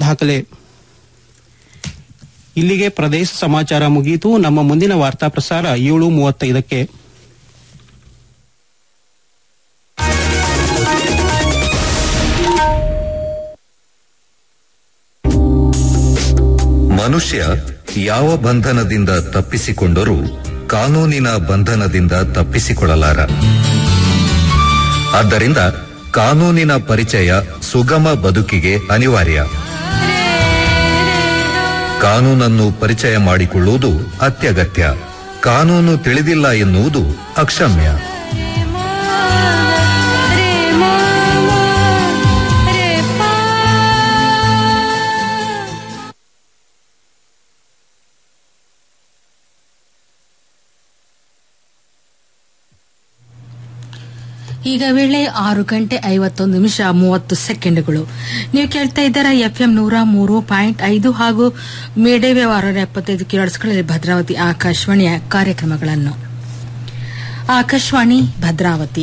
ದಾಖಲೆ ಇಲ್ಲಿಗೆ ಪ್ರದೇಶ ಸಮಾಚಾರ ಮುಗಿಯಿತು ನಮ್ಮ ಮುಂದಿನ ವಾರ್ತಾ ಪ್ರಸಾರ ಏಳು ಮೂವತ್ತೈದಕ್ಕೆ ಮನುಷ್ಯ ಯಾವ ಬಂಧನದಿಂದ ತಪ್ಪಿಸಿಕೊಂಡರೂ ಕಾನೂನಿನ ಬಂಧನದಿಂದ ತಪ್ಪಿಸಿಕೊಳ್ಳಲಾರ ಆದ್ದರಿಂದ ಕಾನೂನಿನ ಪರಿಚಯ ಸುಗಮ ಬದುಕಿಗೆ ಅನಿವಾರ್ಯ ಕಾನೂನನ್ನು ಪರಿಚಯ ಮಾಡಿಕೊಳ್ಳುವುದು ಅತ್ಯಗತ್ಯ ಕಾನೂನು ತಿಳಿದಿಲ್ಲ ಎನ್ನುವುದು ಅಕ್ಷಮ್ಯ ಈಗ ವೇಳೆ ಆರು ಗಂಟೆ ಐವತ್ತೊಂದು ನಿಮಿಷ ಮೂವತ್ತು ಸೆಕೆಂಡ್ಗಳು ನೀವು ಕೇಳ್ತಾ ಇದ್ದೀರಾ ಎಫ್ಎಂ ನೂರ ಮೂರು ಪಾಯಿಂಟ್ ಐದು ಹಾಗೂ ಮೇಡೆ ವ್ಯವಹಾರ ಎಪ್ಪತ್ತೈದು ಕಿಲೋಟ್ಸ್ಗಳಲ್ಲಿ ಭದ್ರಾವತಿ ಆಕಾಶವಾಣಿಯ ಕಾರ್ಯಕ್ರಮಗಳನ್ನು ಆಕಾಶವಾಣಿ ಭದ್ರಾವತಿ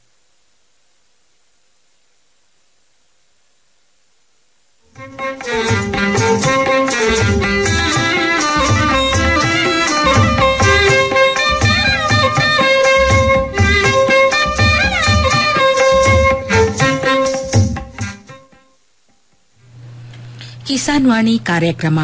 ಕಿಸಾನ್ ವಾಣಿ ಕಾರ್ಯಕ್ರಮ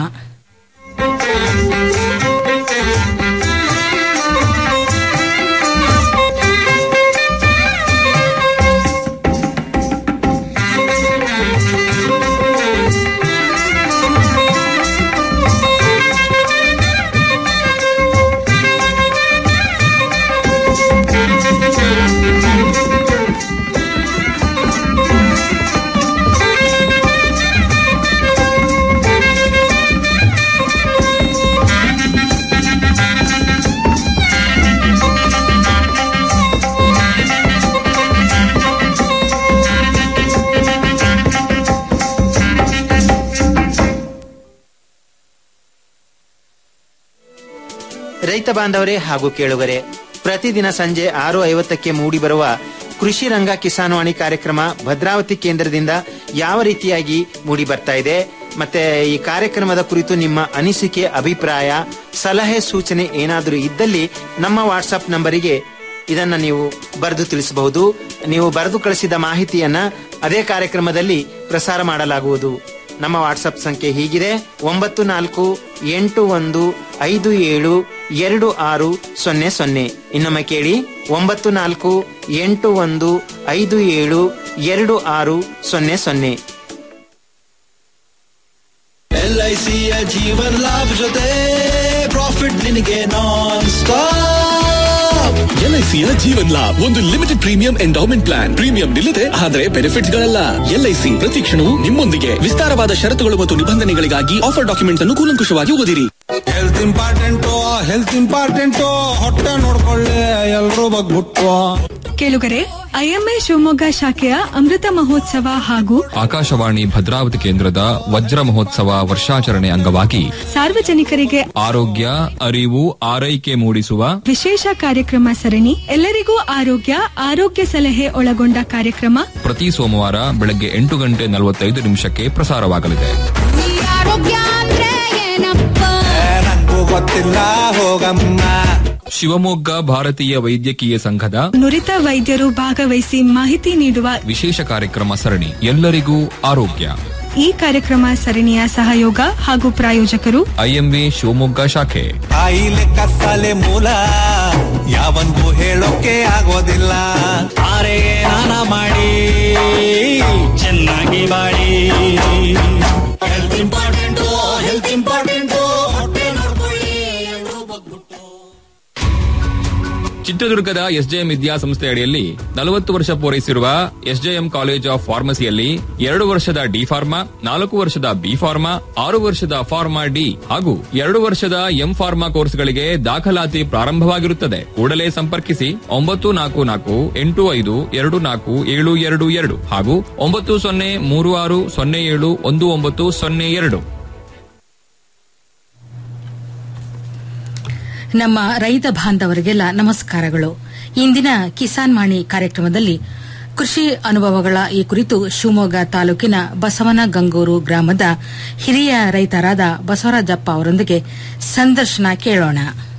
ರೈತ ಬಾಂಧವರೇ ಹಾಗೂ ಕೇಳುಗರೆ ಪ್ರತಿದಿನ ಸಂಜೆ ಆರು ಐವತ್ತಕ್ಕೆ ಮೂಡಿಬರುವ ಕೃಷಿ ರಂಗ ಕಿಸಾನ್ವಾಣಿ ಕಾರ್ಯಕ್ರಮ ಭದ್ರಾವತಿ ಕೇಂದ್ರದಿಂದ ಯಾವ ರೀತಿಯಾಗಿ ಮೂಡಿ ಬರ್ತಾ ಇದೆ ಮತ್ತೆ ಈ ಕಾರ್ಯಕ್ರಮದ ಕುರಿತು ನಿಮ್ಮ ಅನಿಸಿಕೆ ಅಭಿಪ್ರಾಯ ಸಲಹೆ ಸೂಚನೆ ಏನಾದರೂ ಇದ್ದಲ್ಲಿ ನಮ್ಮ ವಾಟ್ಸಪ್ ನಂಬರಿಗೆ ಇದನ್ನ ನೀವು ಬರೆದು ತಿಳಿಸಬಹುದು ನೀವು ಬರೆದು ಕಳಿಸಿದ ಮಾಹಿತಿಯನ್ನ ಅದೇ ಕಾರ್ಯಕ್ರಮದಲ್ಲಿ ಪ್ರಸಾರ ಮಾಡಲಾಗುವುದು ನಮ್ಮ ವಾಟ್ಸಪ್ ಸಂಖ್ಯೆ ಹೀಗಿದೆ ಒಂಬತ್ತು ನಾಲ್ಕು ಎಂಟು ಒಂದು ಐದು ಏಳು ಎರಡು ಆರು ಸೊನ್ನೆ ಸೊನ್ನೆ ಇನ್ನೊಮ್ಮೆ ಕೇಳಿ ಒಂಬತ್ತು ನಾಲ್ಕು ಎಂಟು ಒಂದು ಐದು ಏಳು ಎರಡು ಆರು ಸೊನ್ನೆ ಸೊನ್ನೆ ಎಲ್ಐಸಿಯ ಜೀವನ್ ಲಾಭ ಜೊತೆ ಪ್ರಾಫಿಟ್ ನಿನಗೆ ನಾನ್ ಸ್ಟಾಪ್ ಎಲ್ಐಸಿಯ ಜೀವನ್ ಲಾಭ್ ಒಂದು limited premium endowment plan premium ನಿಲ್ಲದೆ ಆದರೆ ಬೆನಿಫಿಟ್ಸ್ ಗಳಲ್ಲ ಎಲ್ಐಸಿ ಪ್ರತಿ ಕ್ಷಣವೂ ನಿಮ್ಮೊಂದಿಗೆ ವಿಸ್ತಾರವಾದ ಷರತ್ತುಗಳು ಮತ್ತು ನಿಬಂಧನೆಗಳಿಗಾಗಿ ಆಫರ್ ಡಾಕ್ಯುಮೆಂಟ್ಸ್ ಅನ್ನು ಕೂಲಂಕುಷವಾಗಿ ಓದಿರಿ ಹೆಲ್ತ್ ಇಂಪಾರ್ಟೆಂಟು ಹೆಲ್ತ್ ಇಂಪಾರ್ಟೆಂಟು ಹೊಟ್ಟೆ ನೋಡ್ಕೊಳ್ಳಿ ಎಲ್ರೂ ಬಗ್ಬಿಟ್ಟು ಕೇಳುಗರೆ ಐಎಂಎ ಶಿವಮೊಗ್ಗ ಶಾಖೆಯ ಅಮೃತ ಮಹೋತ್ಸವ ಹಾಗೂ ಆಕಾಶವಾಣಿ ಭದ್ರಾವತಿ ಕೇಂದ್ರದ ವಜ್ರ ಮಹೋತ್ಸವ ವರ್ಷಾಚರಣೆ ಅಂಗವಾಗಿ ಸಾರ್ವಜನಿಕರಿಗೆ ಆರೋಗ್ಯ ಅರಿವು ಆರೈಕೆ ಮೂಡಿಸುವ ವಿಶೇಷ ಕಾರ್ಯಕ್ರಮ ಸರಣಿ ಎಲ್ಲರಿಗೂ ಆರೋಗ್ಯ ಆರೋಗ್ಯ ಸಲಹೆ ಒಳಗೊಂಡ ಕಾರ್ಯಕ್ರಮ ಪ್ರತಿ ಸೋಮವಾರ ಬೆಳಗ್ಗೆ ಎಂಟು ಗಂಟೆ ನಲವತ್ತೈದು ನಿಮಿಷಕ್ಕೆ ಪ್ರಸಾರವಾಗಲಿದೆ ನಂಗೂ ಗೊತ್ತಿಲ್ಲ ಹೋಗಮ್ಮ ಶಿವಮೊಗ್ಗ ಭಾರತೀಯ ವೈದ್ಯಕೀಯ ಸಂಘದ ನುರಿತ ವೈದ್ಯರು ಭಾಗವಹಿಸಿ ಮಾಹಿತಿ ನೀಡುವ ವಿಶೇಷ ಕಾರ್ಯಕ್ರಮ ಸರಣಿ ಎಲ್ಲರಿಗೂ ಆರೋಗ್ಯ ಈ ಕಾರ್ಯಕ್ರಮ ಸರಣಿಯ ಸಹಯೋಗ ಹಾಗೂ ಪ್ರಾಯೋಜಕರು ಐಎಂವಿ ಶಿವಮೊಗ್ಗ ಶಾಖೆ ಕಾಯಿಲೆ ಕಸಾಲೆ ಮೂಲ ಯಾವನ್ಗೂ ಹೇಳೋಕೆ ಆಗೋದಿಲ್ಲ ಆರೆ ನಾನ ಮಾಡಿ ಚೆನ್ನಾಗಿ ಮಾಡಿ ಹೆಲ್ತ್ ಇಂಪಾರ್ಟೆಂಟು ಹೆಲ್ತ್ ಇಂಪಾರ್ಟೆಂಟು ಹೊಟ್ಟೆ ನೋಡ್ಕೊಳ್ಳಿ ಎಲ್ರೂ ಬಗ್ಬಿಟ್ಟು ಚಿತ್ರದುರ್ಗದ ಎಸ್ಜೆಎಂ ವಿದ್ಯಾಸಂಸ್ಥೆ ಅಡಿಯಲ್ಲಿ ನಲವತ್ತು ವರ್ಷ ಪೂರೈಸಿರುವ ಎಸ್ಜೆಎಂ ಕಾಲೇಜ್ ಆಫ್ ಫಾರ್ಮಸಿಯಲ್ಲಿ ಎರಡು ವರ್ಷದ ಡಿ ಫಾರ್ಮಾ ನಾಲ್ಕು ವರ್ಷದ ಬಿ ಫಾರ್ಮಾ ಆರು ವರ್ಷದ ಫಾರ್ಮಾ ಡಿ ಹಾಗೂ ಎರಡು ವರ್ಷದ ಎಂ ಫಾರ್ಮಾ ಕೋರ್ಸ್ಗಳಿಗೆ ದಾಖಲಾತಿ ಪ್ರಾರಂಭವಾಗಿರುತ್ತದೆ ಕೂಡಲೇ ಸಂಪರ್ಕಿಸಿ ಒಂಬತ್ತು ನಾಲ್ಕು ನಾಲ್ಕು ಎಂಟು ಐದು ಎರಡು ನಾಲ್ಕು ಏಳು ಎರಡು ಎರಡು ಹಾಗೂ ಒಂಬತ್ತು ಸೊನ್ನೆ ಮೂರು ಆರು ಸೊನ್ನೆ ಏಳು ಒಂದು ಒಂಬತ್ತು ಸೊನ್ನೆ ಎರಡು ನಮ್ಮ ರೈತ ಬಾಂಧವರಿಗೆಲ್ಲ ನಮಸ್ಕಾರಗಳು ಇಂದಿನ ಕಿಸಾನ್ ವಾಣಿ ಕಾರ್ಯಕ್ರಮದಲ್ಲಿ ಕೃಷಿ ಅನುಭವಗಳ ಈ ಕುರಿತು ಶಿವಮೊಗ್ಗ ತಾಲೂಕಿನ ಬಸವನ ಗಂಗೂರು ಗ್ರಾಮದ ಹಿರಿಯ ರೈತರಾದ ಬಸವರಾಜಪ್ಪ ಅವರೊಂದಿಗೆ ಸಂದರ್ಶನ ಕೇಳೋಣ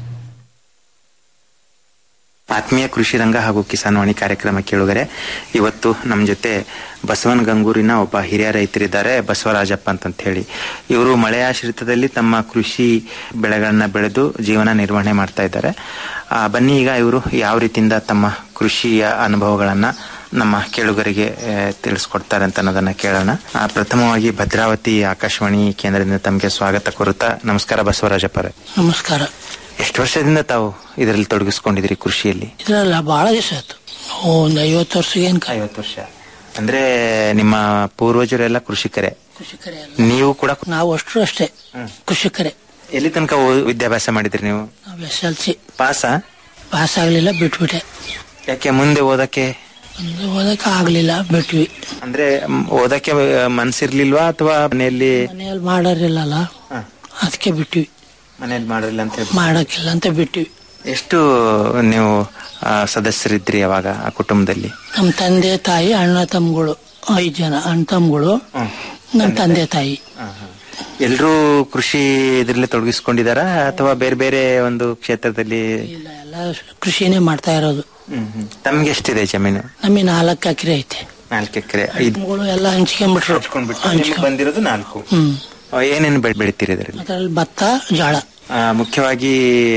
ಆತ್ಮೀಯ ಕೃಷಿ ರಂಗ ಹಾಗೂ ಕಿಸಾನ್ವಾಣಿ ಕಾರ್ಯಕ್ರಮ ಕೇಳುಗರೆ ಇವತ್ತು ನಮ್ಮ ಜೊತೆ ಬಸವನ ಗಂಗೂರಿನ ಒಬ್ಬ ಹಿರಿಯ ರೈತರಿದ್ದಾರೆ ಬಸವರಾಜಪ್ಪ ಅಂತ ಹೇಳಿ ಇವರು ಮಳೆಯಾಶ್ರಿತದಲ್ಲಿ ತಮ್ಮ ಕೃಷಿ ಬೆಳೆಗಳನ್ನ ಬೆಳೆದು ಜೀವನ ನಿರ್ವಹಣೆ ಮಾಡ್ತಾ ಇದ್ದಾರೆ ಆ, ಬನ್ನಿ ಈಗ ಇವರು ಯಾವ ರೀತಿಯಿಂದ ತಮ್ಮ ಕೃಷಿಯ ಅನುಭವಗಳನ್ನ ನಮ್ಮ ಕೇಳುಗರಿಗೆ ಆ, ತಿಳಿಸ್ಕೊಡ್ತಾರೆ ಅಂತ ಅನ್ನೋದನ್ನ ಕೇಳೋಣ ಆ, ಪ್ರಥಮವಾಗಿ ಭದ್ರಾವತಿ ಆಕಾಶವಾಣಿ ಕೇಂದ್ರದಿಂದ ತಮಗೆ ಸ್ವಾಗತ ಕೋರುತ್ತಾ ನಮಸ್ಕಾರ ಬಸವರಾಜಪ್ಪರೇ ನಮಸ್ಕಾರ ಎಷ್ಟು ವರ್ಷದಿಂದ ತಾವು ಇದರಲ್ಲಿ ತೊಡಗಿಸ್ಕೊಂಡಿದ್ದೀರಿ ಕೃಷಿಯಲ್ಲಿ ಇದ್ರಲ್ಲ ಬಹಳ ದಿವಸ ಆಯ್ತು ಒಂದು ಐವತ್ತು ವರ್ಷಗೇನು ಐವತ್ತು ವರ್ಷ ಅಂದ್ರೆ ನಿಮ್ಮ ಪೂರ್ವಜರೆಲ್ಲ ಕೃಷಿಕರೇ ಕೃಷಿಕರೇ ಅಲ್ಲ. ನೀವು ಕೂಡ ನಾವು ಅಷ್ಟರು ಅಷ್ಟೇ ಕೃಷಿಕರೇ ಎಲ್ಲಿ ತನಕ ಓ- ವಿದ್ಯಾಭ್ಯಾಸ ಮಾಡಿದ್ರಿ ನೀವು ನಾವು S L C pass pass ಆಗಲಿಲ್ಲ ಬಿಟ್ಬಿಟ್ಟೆ ಯಾಕೆ ಮುಂದೆ ಓದಕ್ಕೆ ಒಂದು ಓದಕ್ಕೆ ಆಗಲಿಲ್ಲ ಬಿಟ್ವಿ ಅಂದ್ರೆ ಮ್, ಓದಕ್ಕೆ ಆ, ಮನ್ಸಿರ್ಲಿಲ್ವಾ ಅಥವಾ ಮನೆಯಲ್ಲಿ ಮನೆಯಲ್ಲಿ ಮಾಡೋರಿಲ್ಲಲ್ಲ ಅದಕ್ಕೆ ಬಿಟ್ವಿ ಮನೆಯಲ್ಲಿ ಮಾಡಿಲ್ಲ ಅಂತ ಹೇಳಿ ಮಾಡೋಕ್ಕಿಲ್ಲ ಅಂತ ಬಿಟ್ವಿ ಎಷ್ಟು ನೀವು ಆ, ಸದಸ್ಯರಿದ್ರಿ ಅವಾಗ ಆ ಕುಟುಂಬದಲ್ಲಿ ನಮ್ಮ ತಂದೆ ತಾಯಿ ಅಣ್ಣ ತಮ್ಮಗಳು ಐದು ಜನ ಅಣ್ಣ ತಮ್ಮಗಳು ನಮ್ಮ ತಂದೆ ತಾಯಿ ಎಲ್ರೂ ಕೃಷಿ ಇದ್ರಲ್ಲಿ ತೊಡಗಿಸ್ಕೊಂಡಿದಾರ ಅಥವಾ ಬೇರೆ ಬೇರೆ ಒಂದು ಕ್ಷೇತ್ರದಲ್ಲಿ ಇಲ್ಲ ಎಲ್ಲ ಕೃಷಿನೇ ಮಾಡ್ತಾ ಇರೋದು ಹ್ಮ್ ಹ್ಮ್. ತಮ್ಗೆ ಎಷ್ಟಿದೆ ಜಮೀನು ನಮಗೆ ನಾಲ್ಕು ಎಕರೆ ಐತೆ ನಾಲ್ಕು ಎಕರೆ ಐದು ತಮ್ಮಗಳು ಎಲ್ಲ ಹಂಚ್ಕೊಂಡ್ಬಿಟ್ರು ಹಂಚ್ಕೊಂಡ್ಬಿಟ್ಟು ನಿಮ್ಗೆ ಬಂದಿರೋದು ನಾಲ್ಕು ಹ್ಮ್ ಆ, ಏನೇನು ಬೆಳೆ ಬೆಳಿತೀರಿ ಇದರಲ್ಲಿ ಅದರಲ್ಲಿ ಭತ್ತ ಜೋಳ ಆ, ಮುಖ್ಯವಾಗಿ